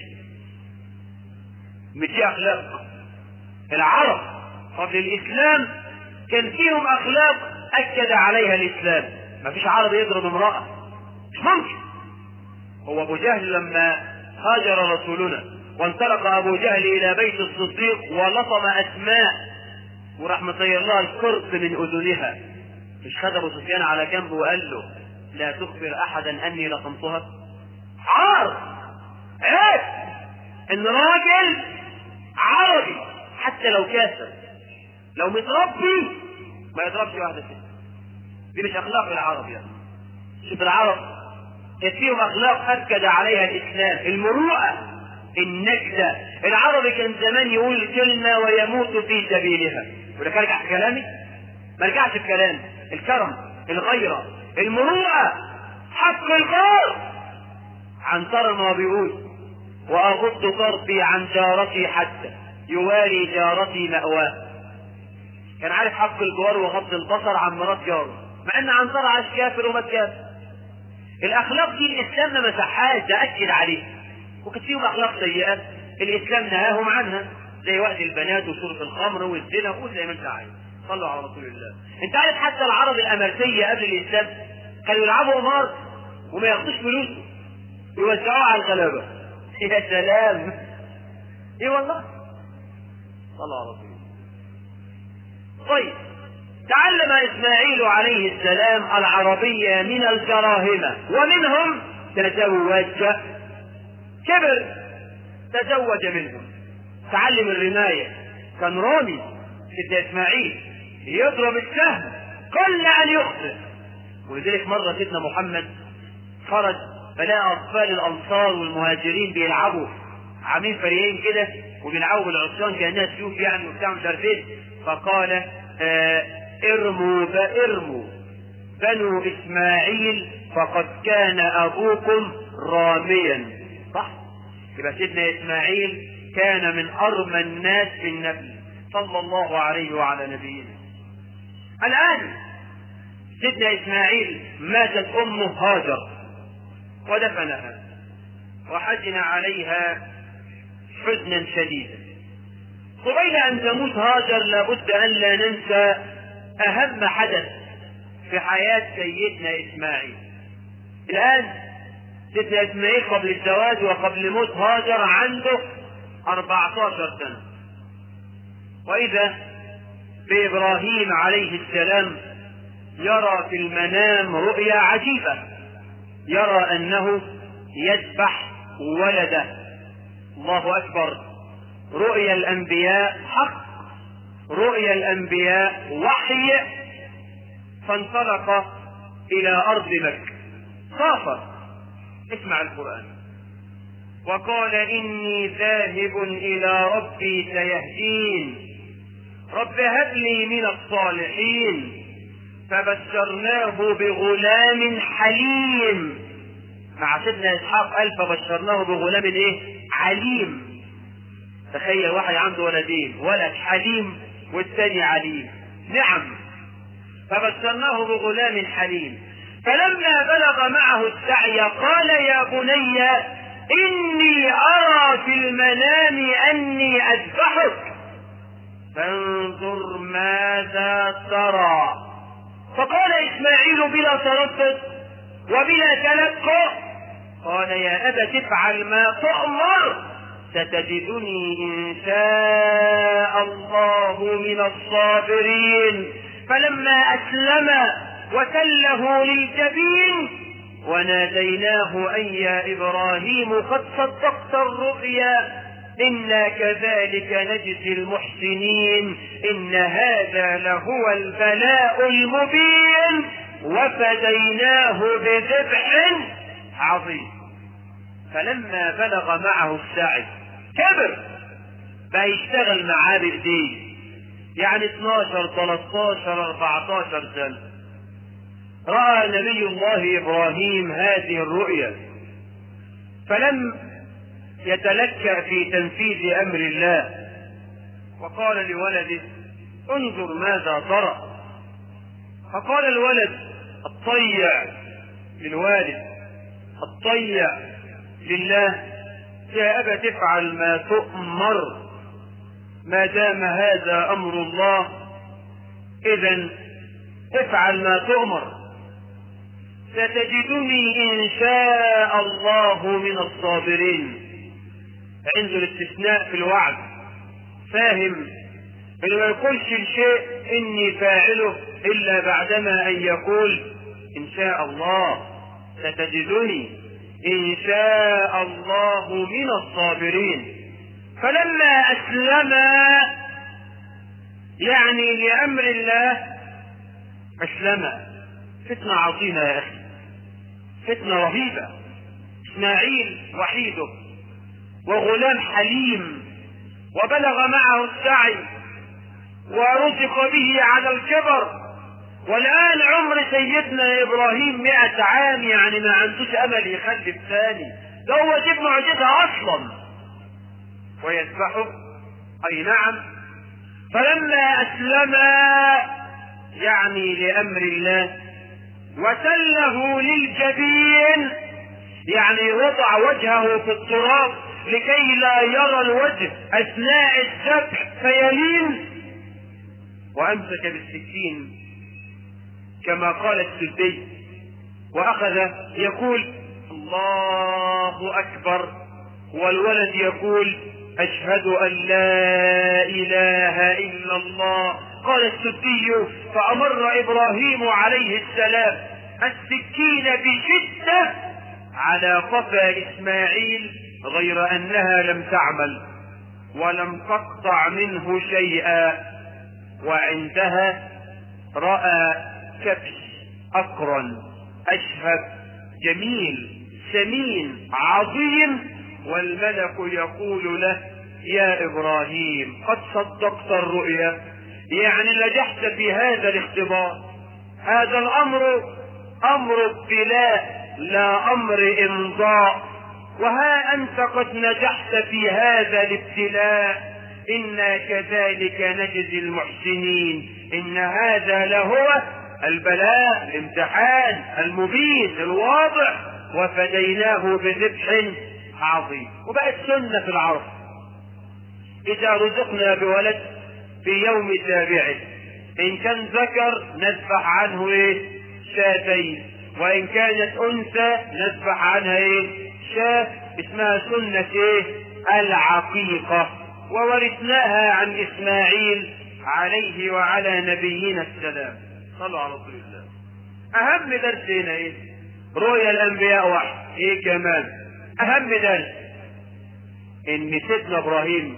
مش دي اخلاق العرب قبل الاسلام كان فيهم اخلاق اكد عليها الاسلام ما فيش عربي يضرب امرأة مش ممكن هو ابو جهل لما هاجر رسولنا وانطلق ابو جهل الى بيت الصديق ولطم اسماء وراح مطير لها القرط من اذنها مش خد ابو سفيان على جنبه وقال له لا تخبر احدا اني لطمتها عار عيب ان راجل عربي حتى لو كافر لو متربي ما يضربش واحده ست دي مش اخلاق العرب يعني شوف العرب كانت فيهم اخلاق اكد عليها الاسلام المروءه النجدة العربي كان زمان يقول كلمة ويموت في سبيلها ولك ارجع في كلامي ما رجعش في كلامي الكرم الغيرة المروءة حق الغار عن ترى ما بيقول وأغض طرفي عن جارتي حتى يواري جارتي مأواه كان عارف حق الجوار وغض البصر عن مرات جاره مع ان عنتر عاش كافر ومات كافر الاخلاق دي الاسلام ما مسحهاش ده اكد عليها وكانت فيهم اخلاق سيئه الاسلام نهاهم عنها زي وقت البنات وشرب الخمر والزنا وقول زي ما انت عايز صلوا على رسول الله انت عارف حتى العرب الامريكيه قبل الاسلام كانوا يلعبوا قمار وما ياخدوش فلوس يوزعوها على الغلابه يا سلام ايه والله صلوا على رسول الله طيب تعلم اسماعيل عليه السلام العربيه من الكراهمه ومنهم تزوج كبر تزوج منهم تعلم الرماية كان رامي سيدنا إسماعيل يضرب السهم قل أن يخطئ ولذلك مرة سيدنا محمد خرج فلقى أطفال الأنصار والمهاجرين بيلعبوا عاملين فريقين كده وبيلعبوا بالعصيان كأنها سيوف يعني وبتاع مش عارف ايه فقال آه ارموا ارموا بنو إسماعيل فقد كان أبوكم راميا صح يبقى سيدنا اسماعيل كان من ارمى الناس في النبي صلى الله عليه وعلى نبينا الان سيدنا اسماعيل ماتت امه هاجر ودفنها وحزن عليها حزنا شديدا قبيل ان تموت هاجر لابد ان لا ننسى اهم حدث في حياه سيدنا اسماعيل الان سيدنا اسماعيل قبل الزواج وقبل موت هاجر عنده 14 سنة وإذا بإبراهيم عليه السلام يرى في المنام رؤيا عجيبة يرى أنه يذبح ولده الله أكبر رؤيا الأنبياء حق رؤيا الأنبياء وحي فانطلق إلى أرض مكة سافر اسمع القرآن وقال إني ذاهب إلى ربي سيهدين رب هب لي من الصالحين فبشرناه بغلام حليم مع سيدنا اسحاق قال فبشرناه بغلام ايه عليم تخيل واحد عنده ولدين ولد حليم والثاني عليم نعم فبشرناه بغلام حليم فلما بلغ معه السعي قال يا بني اني ارى في المنام اني اذبحك فانظر ماذا ترى فقال اسماعيل بلا تردد وبلا تلقى قال يا ابت افعل ما تؤمر ستجدني ان شاء الله من الصابرين فلما اسلم وتله للجبين وناديناه أن يا إبراهيم قد صدقت الرؤيا إنا كذلك نجزي المحسنين إن هذا لهو البلاء المبين وفديناه بذبح عظيم فلما بلغ معه السعي كبر بقى يشتغل معاه بايديه يعني 12 13 14 سنه راى نبي الله ابراهيم هذه الرؤيا فلم يتلكا في تنفيذ امر الله وقال لولده انظر ماذا ترى فقال الولد الطيع للوالد الطيع لله يا ابا تفعل ما تؤمر ما دام هذا امر الله اذا افعل ما تؤمر ستجدني ان شاء الله من الصابرين عنده الاستثناء في الوعد فاهم انه ما يقولش الشيء اني فاعله الا بعدما ان يقول ان شاء الله ستجدني ان شاء الله من الصابرين فلما اسلم يعني لامر الله اسلم فتنه عظيمه يا اخي فتنه رهيبه اسماعيل وحيده وغلام حليم وبلغ معه السعي ورزق به على الكبر والآن عمر سيدنا إبراهيم مئة عام يعني ما عندوش أمل يخلف ثاني ده هو جيب معجزة أصلا ويذبحه أي نعم فلما أسلم يعني لأمر الله وسله للجبين يعني وضع وجهه في التراب لكي لا يرى الوجه اثناء الذبح فيلين وامسك بالسكين كما قال السدي واخذ يقول الله اكبر والولد يقول اشهد ان لا اله الا الله قال السدي فامر ابراهيم عليه السلام السكين بشده على قفا اسماعيل غير انها لم تعمل ولم تقطع منه شيئا وعندها راى كبش اقرن اشهب جميل سمين عظيم والملك يقول له يا ابراهيم قد صدقت الرؤيا يعني نجحت في هذا الاختبار هذا الامر امر ابتلاء لا امر امضاء وها انت قد نجحت في هذا الابتلاء انا كذلك نجزي المحسنين ان هذا لهو البلاء الامتحان المبين الواضح وفديناه بذبح عظيم وبقت سنه في العرب اذا رزقنا بولد في يوم سابعه ان كان ذكر نذبح عنه ايه شاتين وان كانت انثى نذبح عنها ايه شاة اسمها سنة ايه العقيقة وورثناها عن اسماعيل عليه وعلى نبينا السلام صلوا على رسول الله اهم درس هنا ايه رؤيا الانبياء واحد ايه كمان اهم درس ان سيدنا ابراهيم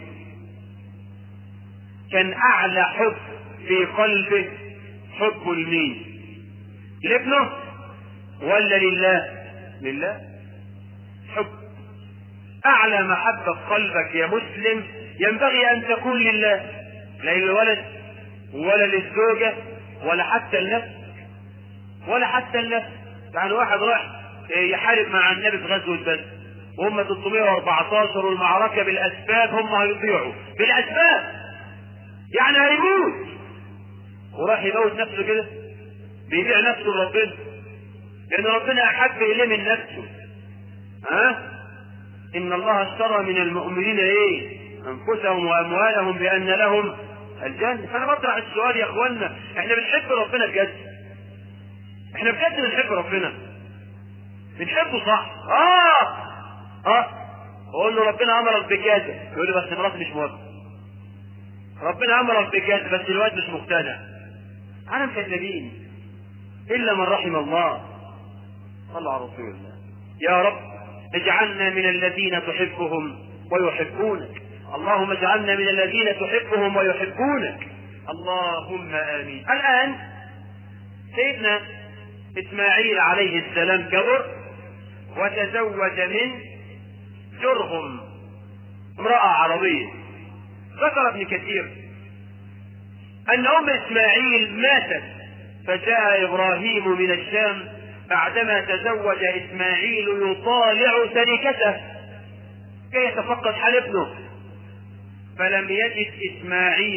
كان اعلى حب في قلبه حب لمين لابنه ولا لله لله حب اعلى محبه في قلبك يا مسلم ينبغي ان تكون لله لا للولد ولا للزوجه ولا حتى لنفسك ولا حتى لنفسك يعني واحد راح يحارب مع النبي في غزوه بدر وهم 314 والمعركه بالاسباب هم هيضيعوا بالاسباب يعني هيموت وراح يموت نفسه كده بيبيع نفسه لربنا لان ربنا احب اليه من نفسه ها ان الله اشترى من المؤمنين ايه انفسهم واموالهم بان لهم الجنه فانا بطرح السؤال يا اخوانا احنا بنحب ربنا بجد احنا بجد بنحب ربنا بنحبه صح اه اه اقول له ربنا امرك بكذا يقول لي بس مراتي مش موافقه ربنا امرك بكذا بس الواد مش مقتنع انا مكذبين الا من رحم الله صلى على رسول الله يا رب اجعلنا من الذين تحبهم ويحبونك اللهم اجعلنا من الذين تحبهم ويحبونك اللهم امين الان سيدنا اسماعيل عليه السلام كبر وتزوج من جرهم امرأة عربية ذكر ابن كثير أن أم إسماعيل ماتت فجاء إبراهيم من الشام بعدما تزوج إسماعيل يطالع تركته كي يتفقد حال ابنه فلم يجد إسماعيل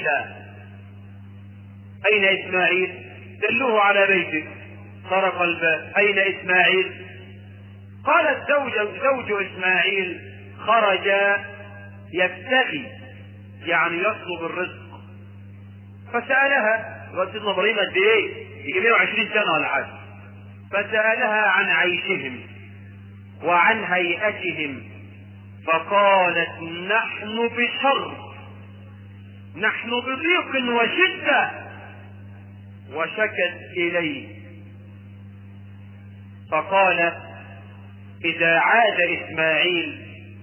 أين إسماعيل؟ دلوه على بيته طرق الباب أين إسماعيل؟ قالت زوج زوج إسماعيل خرج يبتغي يعني يطلب الرزق فسألها وسيدنا إبراهيم قد إيه؟ يجي 120 سنة ولا حاجة فسألها عن عيشهم وعن هيئتهم فقالت نحن بشر نحن بضيق وشدة وشكت إليه فقال إذا عاد إسماعيل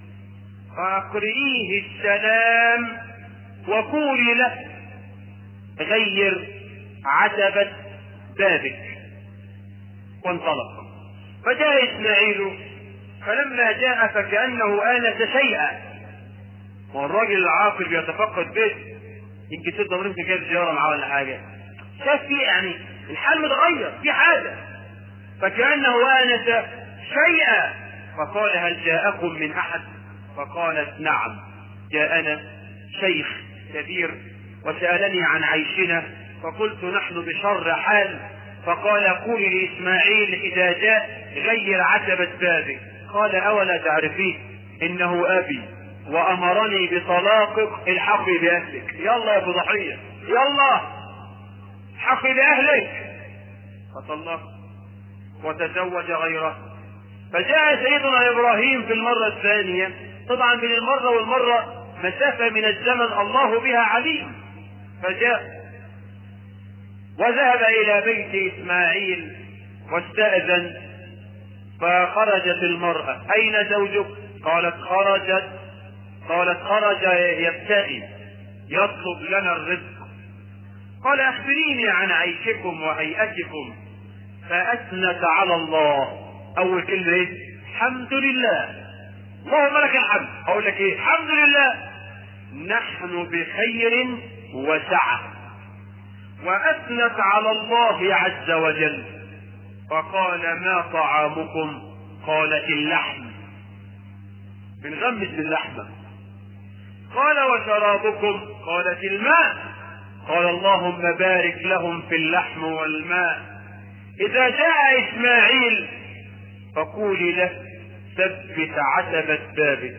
فأقرئيه السلام وقولي له غير عتبة بابك وانطلق فجاء إسماعيل فلما جاء فكأنه آنس شيئا والراجل العاقل بيتفقد بيت يمكن ست ضربت كده زيارة معاه ولا حاجة شاف فيه يعني الحال متغير في حاجة فكأنه آنس شيئا فقال هل جاءكم من أحد فقالت نعم جاءنا شيخ كبير وسألني عن عيشنا فقلت نحن بشر حال فقال قولي لإسماعيل إذا جاء غير عتبة بابك قال أولا تعرفين إنه أبي وأمرني بطلاقك الحقي بأهلك يلا يا أبو ضحية يلا حقي بأهلك فطلق وتزوج غيره فجاء سيدنا إبراهيم في المرة الثانية طبعا بين المرة والمرة مسافة من الزمن الله بها عليم فجاء وذهب إلى بيت إسماعيل واستأذن فخرجت المرأة أين زوجك؟ قالت خرجت قالت خرج يبتغي يطلب لنا الرزق قال أخبريني عن عيشكم وهيئتكم فأثنت على الله أول كلمة إيه؟ الحمد لله اللهم لك الحمد أقول لك إيه؟ الحمد لله نحن بخير وسعة وأثنت على الله عز وجل فقال ما طعامكم قالت اللحم بنغمس باللحمة قال وشرابكم قالت الماء قال اللهم بارك لهم في اللحم والماء إذا جاء إسماعيل فقولي له ثبت عتبة بابك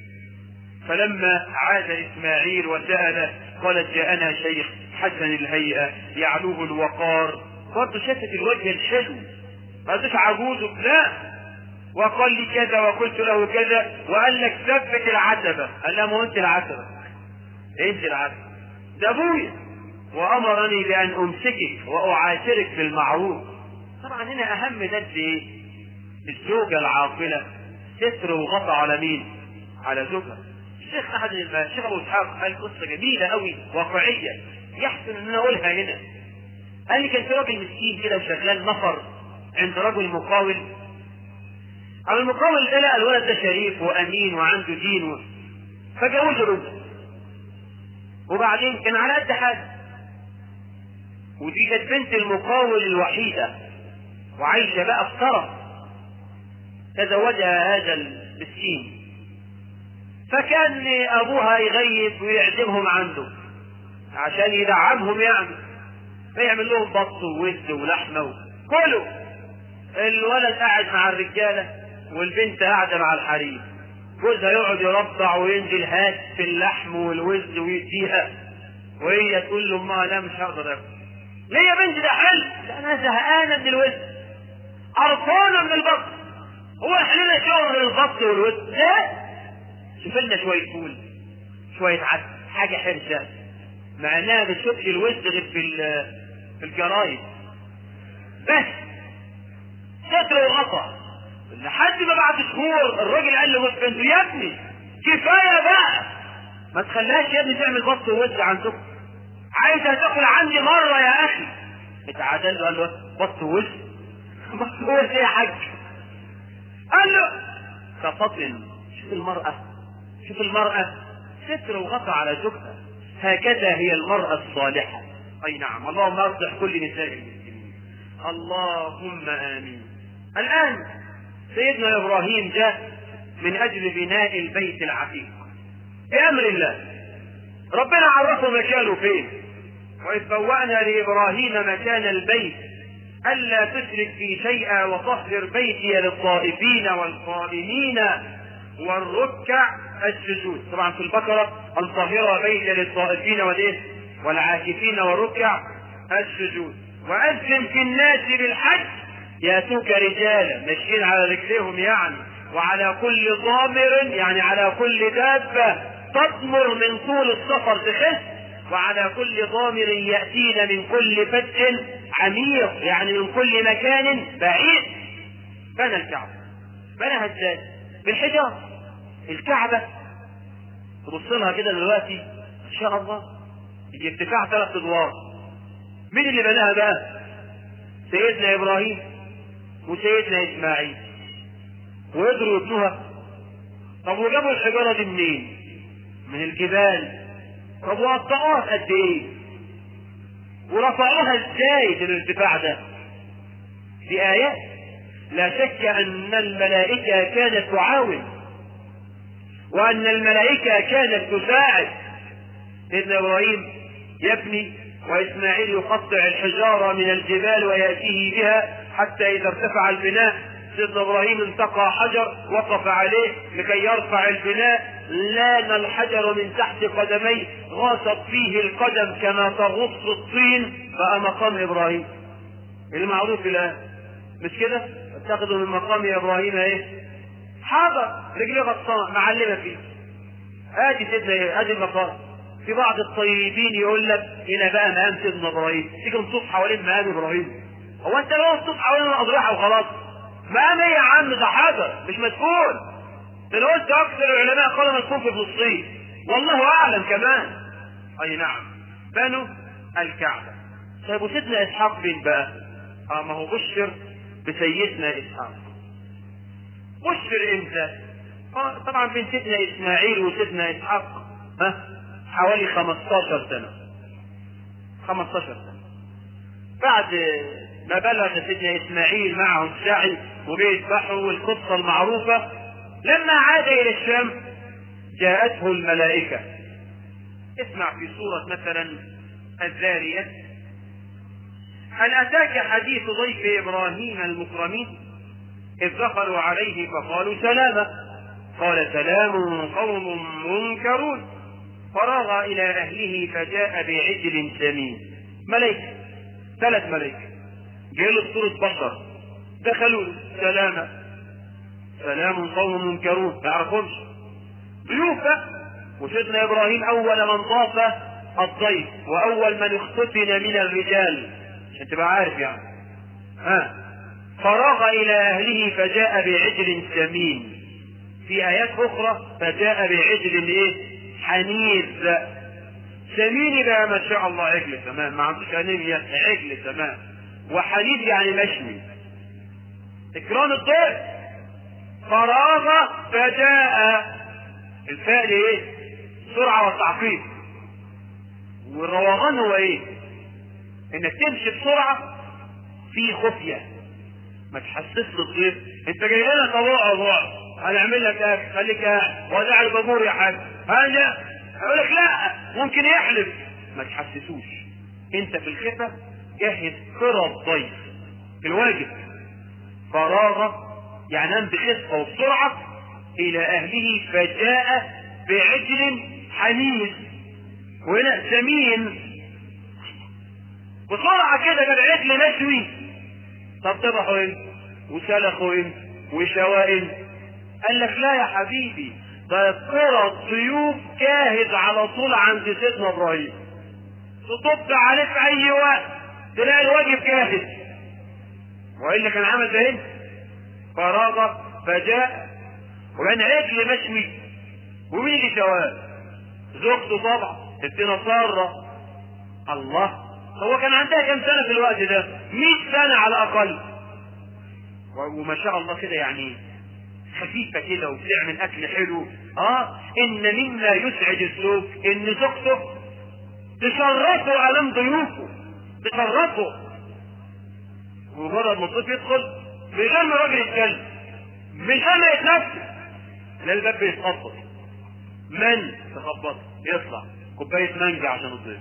فلما عاد إسماعيل وسأل قالت جاءنا شيخ حسن الهيئة يعلوه الوقار برضه شافت الوجه الحلو ما قالتش عجوز لا وقال لي كذا وقلت له كذا وقال لك ثبت العتبة قال لها ما هو انت العتبة انت العتبة ده ابويا وامرني بان امسكك واعاشرك بالمعروف طبعا هنا اهم درس ايه الزوجة العاقلة ستر وغطى على مين على زوجها الشيخ احد الشيخ ابو اسحاق قال قصه جميله قوي واقعيه يحسن ان انا اقولها هنا قال لي كان في راجل مسكين كده وشغال نفر عند رجل مقاول على المقاول ده لقى الولد ده شريف وامين وعنده دين و... فجوزه بنته وبعدين كان على قد حاجه ودي كانت بنت المقاول الوحيده وعايشه بقى في طرف تزوجها هذا المسكين فكان ابوها يغيب ويعزمهم عنده عشان يدعمهم يعني فيعمل لهم بط ووز ولحمه كله الولد قاعد مع الرجاله والبنت قاعده مع الحريم جوزها يقعد يربع وينزل هات في اللحم والوز ويديها وهي تقول له امها لا مش هقدر اكل ليه يا بنتي ده حلو لا انا زهقانه من الوز قرفانه من البط هو احنا لنا شغل البط والوز لا شوف لنا شويه فول شويه عدس حاجه حرشه مع انها ما بتشوفش الوز غير في في الجرايد بس ستر وغطا لحد ما بعد شهور الراجل قال له بنته يا ابني كفايه بقى ما تخليهاش يا ابني تعمل بط ووز عندكم عايزه تاكل عندي مره يا اخي اتعادل له قال له بط ووز بط ووز ايه يا حاج قال له ففطن شوف المرأة شوف المرأة ستر وغطى على زوجها هكذا هي المرأة الصالحة أي نعم اللهم أصلح كل نساء المسلمين اللهم آمين الآن سيدنا إبراهيم جاء من أجل بناء البيت العتيق بأمر الله ربنا عرفه مكانه فين وإذ بوأنا لإبراهيم مكان البيت ألا تشرك في شيئا وطهر بيتي للطائفين والقائمين والركع السجود طبعا في البقرة أن طهر بيتي للطائفين والإيه والعاكفين والركع السجود وأذن في الناس بالحج يأتوك رجالا ماشيين على رجليهم يعني وعلى كل ضامر يعني على كل دابة تضمر من طول السفر تخس وعلى كل ضامر يأتين من كل فج عميق يعني من كل مكان بعيد بنى الكعبة بناها ازاي؟ بالحجارة الكعبة تبص لها كده دلوقتي ان شاء الله يجي ارتفاع ثلاث ادوار مين اللي بناها بقى؟ سيدنا ابراهيم وسيدنا اسماعيل وقدروا يبنوها طب وجابوا الحجاره دي منين؟ من الجبال طب وقطعوها قد ايه؟ ورفعوها ازاي في الارتفاع ده؟ دي آيات لا شك أن الملائكة كانت تعاون وأن الملائكة كانت تساعد سيدنا إبراهيم يبني وإسماعيل يقطع الحجارة من الجبال ويأتيه بها حتى إذا ارتفع البناء سيدنا إبراهيم انتقى حجر وقف عليه لكي يرفع البناء لان الحجر من تحت قدميه غاصت فيه القدم كما تغص الطين بقى مقام ابراهيم المعروف الان مش كده اتخذوا من مقام ابراهيم ايه حجر رجليه غطاء معلمه فيه ادي سيدنا ايه ادي المقام في بعض الطيبين يقول لك هنا بقى مقام سيدنا ابراهيم تيجي نصوص حوالين مقام ابراهيم هو انت لو نصوص حوالين الاضرحه وخلاص مقام ايه يا عم ده حجر مش مسكون ده لو قلت اكثر العلماء قالوا مسكون في فلسطين والله اعلم كمان اي نعم بنوا الكعبه طيب وسيدنا اسحاق فين بقى؟ اه ما هو بشر بسيدنا اسحاق بشر امتى؟ اه طبعا بين سيدنا اسماعيل وسيدنا اسحاق ها حوالي 15 سنه 15 سنه بعد ما بلغ سيدنا اسماعيل معهم سعي وبيذبحوا والقصه المعروفه لما عاد الى الشام جاءته الملائكه اسمع في سوره مثلا الذاريات هل اتاك حديث ضيف ابراهيم المكرمين اذ دخلوا عليه فقالوا سلاما قال سلام قوم منكرون فراغ الى اهله فجاء بعجل سمين ملائكه ثلاث ملائكه جاءوا صوره بشر دخلوا سلاما سلام قوم منكرون ما يعرفونش ضيوفه وسيدنا ابراهيم اول من طاف الضيف واول من اختتن من الرجال عشان تبقى عارف يعني ها فراغ الى اهله فجاء بعجل سمين في ايات اخرى فجاء بعجل ايه حنيذ سمين بقى ما شاء الله عجل تمام ما عندوش انيميا عجل تمام وحنيذ يعني مشوي اكرام الضيف فراغ فجاء الفعل ايه سرعة والتعقيد والروغان هو ايه انك تمشي بسرعة في خفية ما تحسس الضيف انت جاي لنا طبوع ضوع هنعمل لك اكل خليك قاعد ودع البابور يا حاج هذا يقول لك لا ممكن يحلف ما تحسسوش انت في الخفة جهز كرة الضيف في الواجب فراغ يعني قام بخفة وبسرعة إلى أهله فجاء بعجل حنيذ وهنا سمين بسرعة كده جاب عجل مشوي طب ذبحوا انت وسلخوا انت وشواه انت قال لك لا يا حبيبي ده كرة الضيوف جاهز على طول عند سيدنا ابراهيم تطب عليه في اي وقت تلاقي الواجب جاهز والا كان عمل ده هنا فراغ فجاء وكان عجل مشوي ومين اللي شواه زوجته طبعا ستنا ساره الله هو كان عندها كم سنه في الوقت ده 100 سنه على الاقل وما شاء الله كده يعني خفيفة كده وبتعمل أكل حلو اه إن مما يسعد الزوج إن زوجته تشرفه أمام ضيوفه تشرفه ومجرد ما الضيف يدخل من غير ما الراجل يتكلم من غير ما يتنفس لا الباب بيتخبط من تخبط يطلع كوباية مانجا عشان الضيف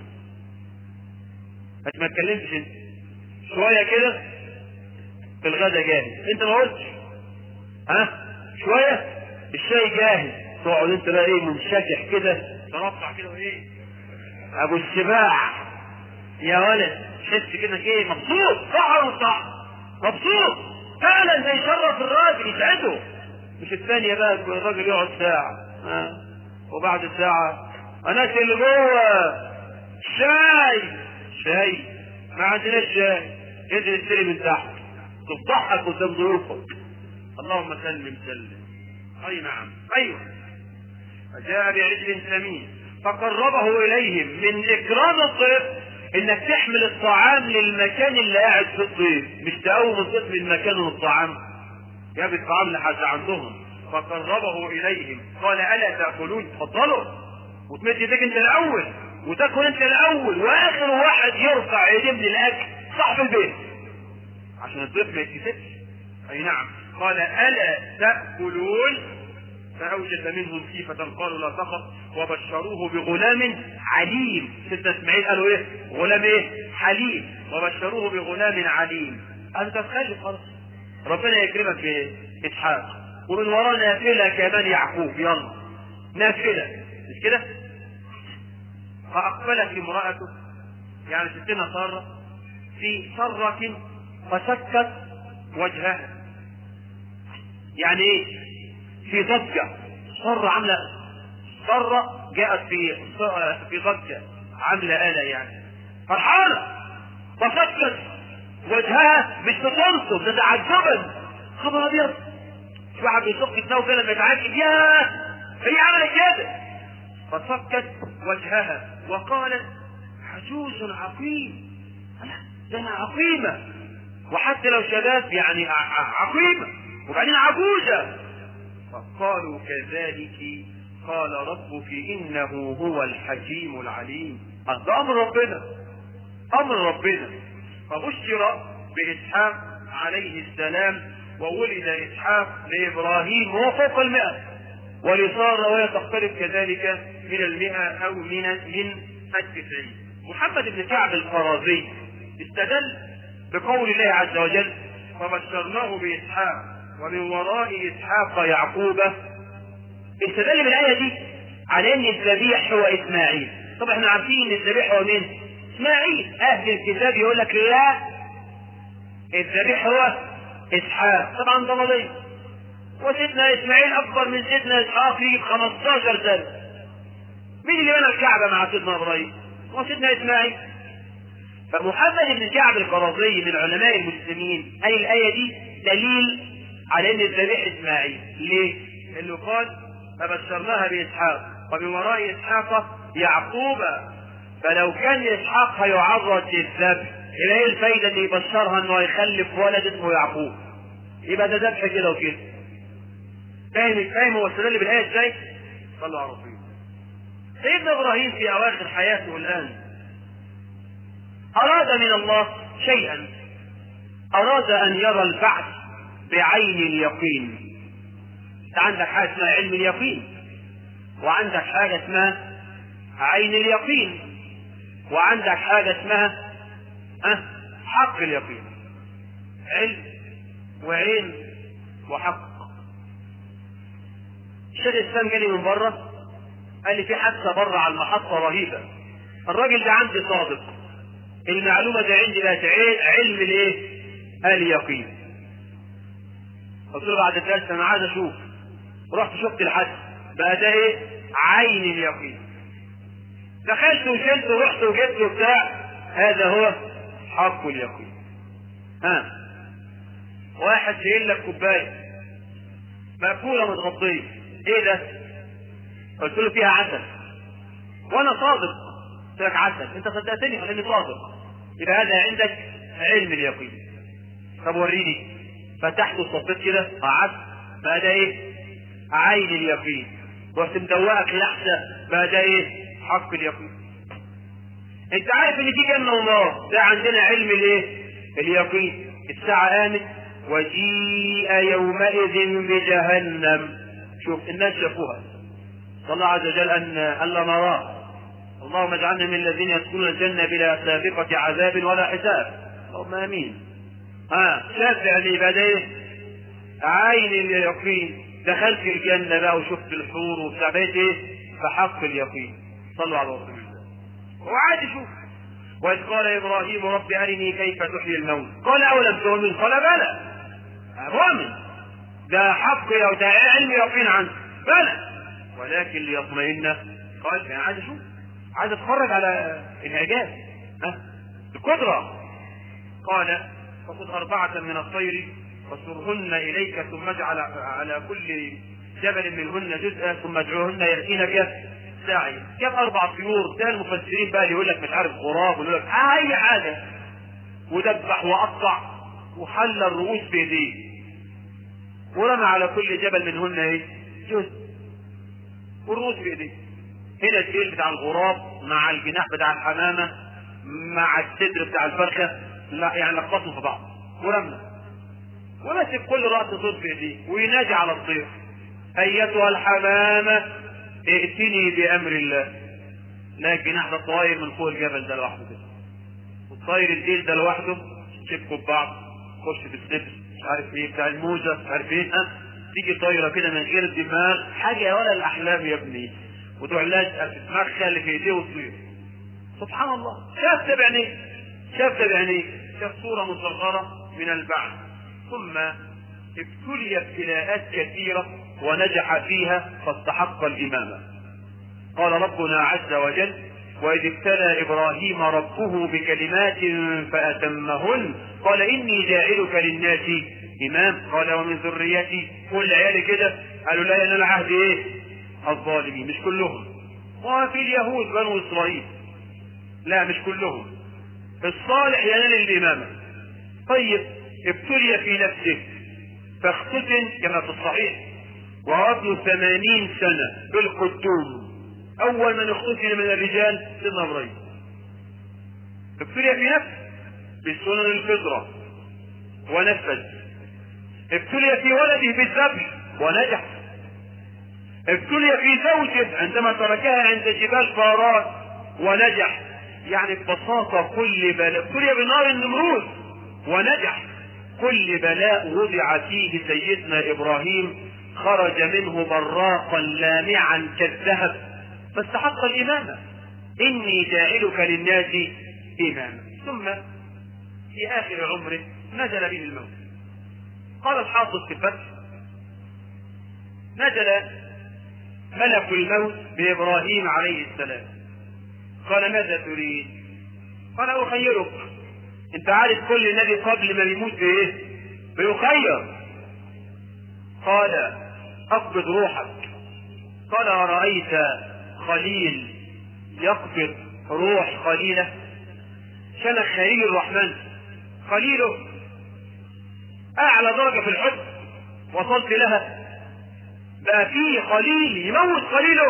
بس ما اتكلمتش انت شوية كده في الغدا جاهز انت ما قلتش ها شوية الشاي جاهز تقعد انت بقى ايه منشكح كده ترفع كده ايه ابو السباع يا ولد تحس كده ايه مبسوط صح ولا صح مبسوط فعلا ده يشرف الراجل يسعده مش الثانية بقى الراجل يقعد ساعة ها وبعد ساعة اناس اللي جوه شاي شاي ما عندناش شاي انزل اشتري من تحت تفضحك قدام ضيوفك اللهم سلم سلم اي نعم ايوه فجاء بعجل سمين فقربه اليهم من اكرام الضيف انك تحمل الطعام للمكان اللي قاعد في الضيف مش تقوم الضيف من مكانه الطعام جاب الطعام لحد عندهم فقربه اليهم قال الا تاكلون تفضلوا وتمد ايديك انت الاول وتاكل انت الاول واخر واحد يرفع يديه من الاكل صاحب البيت عشان الضيف ما يتكسفش اي نعم قال الا تاكلون فاوجس منهم خيفه قالوا لا تخف وبشروه بغلام عليم سيدنا اسماعيل قالوا ايه غلام ايه حليم وبشروه بغلام عليم انت تخلي خلاص ربنا يكرمك باسحاق ومن وراء نافله كمان يعقوب يلا نافله مش كده فاقبلت امراته يعني ستنا ساره في سره فسكت وجهها يعني ايه في ضجة صرة عاملة صرة جاءت في في ضجة عاملة آلة يعني فرحانة فسكت وجهها مش بتنصب ده تعجبا خبر ابيض في واحد بيصك دماغه كده لما يتعجب ياه هي عملت كده فسكت وجهها وقالت عجوز عقيم ده انا عقيمة وحتى لو شباب يعني عقيمة وبعدين عجوزة فقالوا كذلك قال ربك إنه هو الحكيم العليم ده أمر ربنا أمر ربنا فبشر بإسحاق عليه السلام وولد إسحاق لإبراهيم وهو فوق المئة ولصار وهي تقترب كذلك من المئة أو من من التسعين محمد بن كعب القرازي استدل بقول الله عز وجل فبشرناه بإسحاق ومن وراء إسحاق يعقوب استدل بالآية دي على أن الذبيح هو إسماعيل طبعا احنا عارفين ان الذبيح هو مين؟ إسماعيل أهل الكتاب يقول لك لا الذبيح هو إسحاق طبعا ده مضي وسيدنا إسماعيل أكبر من سيدنا إسحاق في 15 سنة مين اللي بنى الكعبة مع سيدنا إبراهيم؟ وسيدنا إسماعيل فمحمد بن كعب القرظي من علماء المسلمين قال الآية دي دليل على أن الذبيح إسماعيل ليه؟ اللي قال فبشرناها بإسحاق ومن وراء إسحاق يعقوب فلو كان إسحاق هيعرض للذبح يبقى ايه الفايدة ان يبشرها انه هيخلف ولد اسمه يعقوب يبقى ده ذبح كده وكده فاهم فاهم هو استدل بالآية ازاي؟ صلوا على رسول سيدنا ابراهيم في اواخر حياته الان اراد من الله شيئا اراد ان يرى البعث بعين اليقين انت عندك حاجه اسمها علم اليقين وعندك حاجه اسمها عين اليقين وعندك حاجه اسمها أه حق اليقين علم وعين وحق الشيخ الاسلام جالي من بره قال لي في حادثه بره على المحطه رهيبه الراجل ده عندي صادق المعلومه دي عندي بقت علم الايه؟ اليقين قلت له بعد الدرس انا عايز اشوف رحت شفت الحادثه بقى ده ايه؟ عين اليقين دخلت وشلت ورحت وجبت وبتاع هذا هو حق اليقين ها واحد شايل لك كوبايه مقفوله متغطيه ايه ده قلت له فيها عسل وانا صادق قلت لك عسل انت صدقتني لاني صادق يبقى هذا عندك علم اليقين طب وريني فتحت وصفيت كده قعدت بقى ده ايه عين اليقين رحت مدوقك لحسه بقى ده ايه حق اليقين انت عارف ان في جنه ونار ده عندنا علم الايه اليقين الساعه قامت وجيء يومئذ بجهنم شوف الناس شافوها صلى الله عز وجل ان الا نراه اللهم اجعلنا من الذين يدخلون الجنه بلا سابقه عذاب ولا حساب اللهم امين ها شاف يعني يبقى ده ايه عين اليقين دخلت الجنه بقى وشفت الحور وبتاع بقيت ايه فحق اليقين صلوا على رسول الله وعاد يشوف وإذ قال إبراهيم رب أرني كيف تحيي الموت قال أولم تؤمن قال بلى مؤمن ده حق ده علم يقين عنه بلى ولكن ليطمئن قال أنا عايز أشوف عايز أتفرج على الإعجاز ها القدرة قال فخذ أربعة من الطير وسرهن إليك ثم اجعل على كل جبل منهن جزءا ثم ادعوهن يأتينك ساعي جاب اربع طيور ده المفسرين بقى اللي يقول لك مش عارف غراب ويقول لك آه اي حاجه ودبح وقطع وحل الرؤوس بايديه ورمى على كل جبل منهن ايه جزء والرؤوس بايديه هنا الديل بتاع الغراب مع الجناح بتاع الحمامه مع الصدر بتاع الفرخه لا يعني لخبطوا في بعض ورمى وماسك كل راس طير بايديه وينادي على الطير ايتها الحمامه ائتني بامر الله لا الجناح ده طاير من فوق الجبل ده لوحده كده والطاير الديل ده لوحده شبكوا ببعض خش في الصدر مش عارف ايه بتاع الموزه مش عارف ايه ها تيجي طايره كده من غير دماغ حاجه ولا الاحلام يا ابني وتروح لازقه في دماغها اللي في ايديه وتطير سبحان الله شاف ده بعينيه شاف ده بعينيه شاف صوره مصغره من البعث ثم ابتلي ابتلاءات كثيره ونجح فيها فاستحق الإمامة قال ربنا عز وجل وإذ ابتلى إبراهيم ربه بكلمات فأتمهن قال إني جاعلك للناس إمام قال ومن ذريتي كل عيالي كده قالوا لا ينال العهد إيه الظالمين مش كلهم وفي اليهود بنو إسرائيل لا مش كلهم الصالح ينال الإمامة طيب ابتلي في نفسه فاختتن كما في الصحيح وابن ثمانين سنة بالقدوم أول من اختتن من الرجال سيدنا إبراهيم ابتلي في نفسه بسنن الفطرة ونفذ ابتلي في ولده بالذبح ونجح ابتلي في زوجه عندما تركها عند جبال فارات ونجح يعني ببساطة كل بلاء ابتلي بنار النمرود ونجح كل بلاء وضع فيه سيدنا إبراهيم خرج منه براقا لامعا كالذهب فاستحق الإمامة إني جاعلك للناس إماما ثم في آخر عمره نزل به الموت قال الحافظ في الفتح نزل ملك الموت بإبراهيم عليه السلام قال ماذا تريد قال اخيرك انت عارف كل نبي قبل ما يموت بايه بيخير قال اقبض روحك قال ارايت خليل يقبض روح خليله شنك خليل الرحمن خليله اعلى درجه في الحب وصلت لها بقى فيه خليل يموت خليله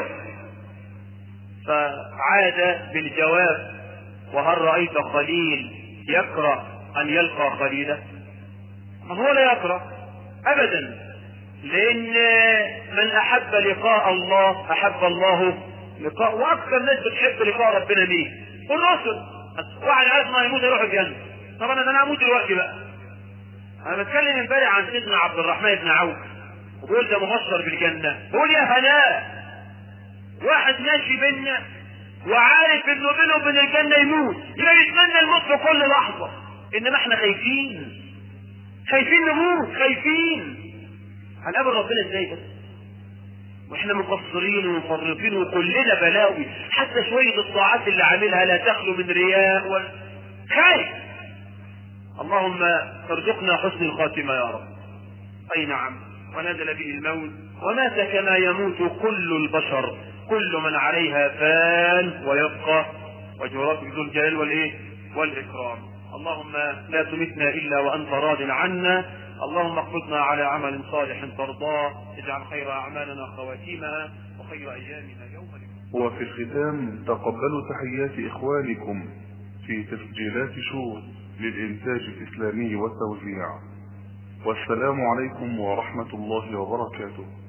فعاد بالجواب وهل رأيت خليل يكره أن يلقى خليله ما هو لا يكره أبدا لأن من أحب لقاء الله أحب الله لقاء وأكثر ناس بتحب لقاء ربنا مين؟ الرسل واحد عارف ما يموت يروح الجنة طبعا أنا هموت دلوقتي بقى أنا بتكلم امبارح عن سيدنا عبد الرحمن بن عوف وبيقول ده مبشر بالجنة بيقول يا هناء واحد ماشي بينا وعارف انه بينه وبين الجنة يموت يبقى يتمنى الموت في كل لحظة انما احنا خايفين خايفين نموت خايفين هنقابل ربنا ازاي بس واحنا مقصرين ومفرطين وكلنا بلاوي حتى شوية الطاعات اللي عاملها لا تخلو من رياء ولا خايف اللهم ارزقنا حسن الخاتمة يا رب اي نعم ونزل به الموت ومات كما يموت كل البشر كل من عليها فان ويبقى وجه ربك ذو الجلال والايه والاكرام اللهم لا تمتنا الا وانت راض عنا اللهم اقبضنا على عمل صالح ترضاه اجعل خير اعمالنا خواتيمها وخير ايامنا يوم وفي الختام تقبلوا تحيات إخوانكم في تسجيلات شور للإنتاج الإسلامي والتوزيع والسلام عليكم ورحمة الله وبركاته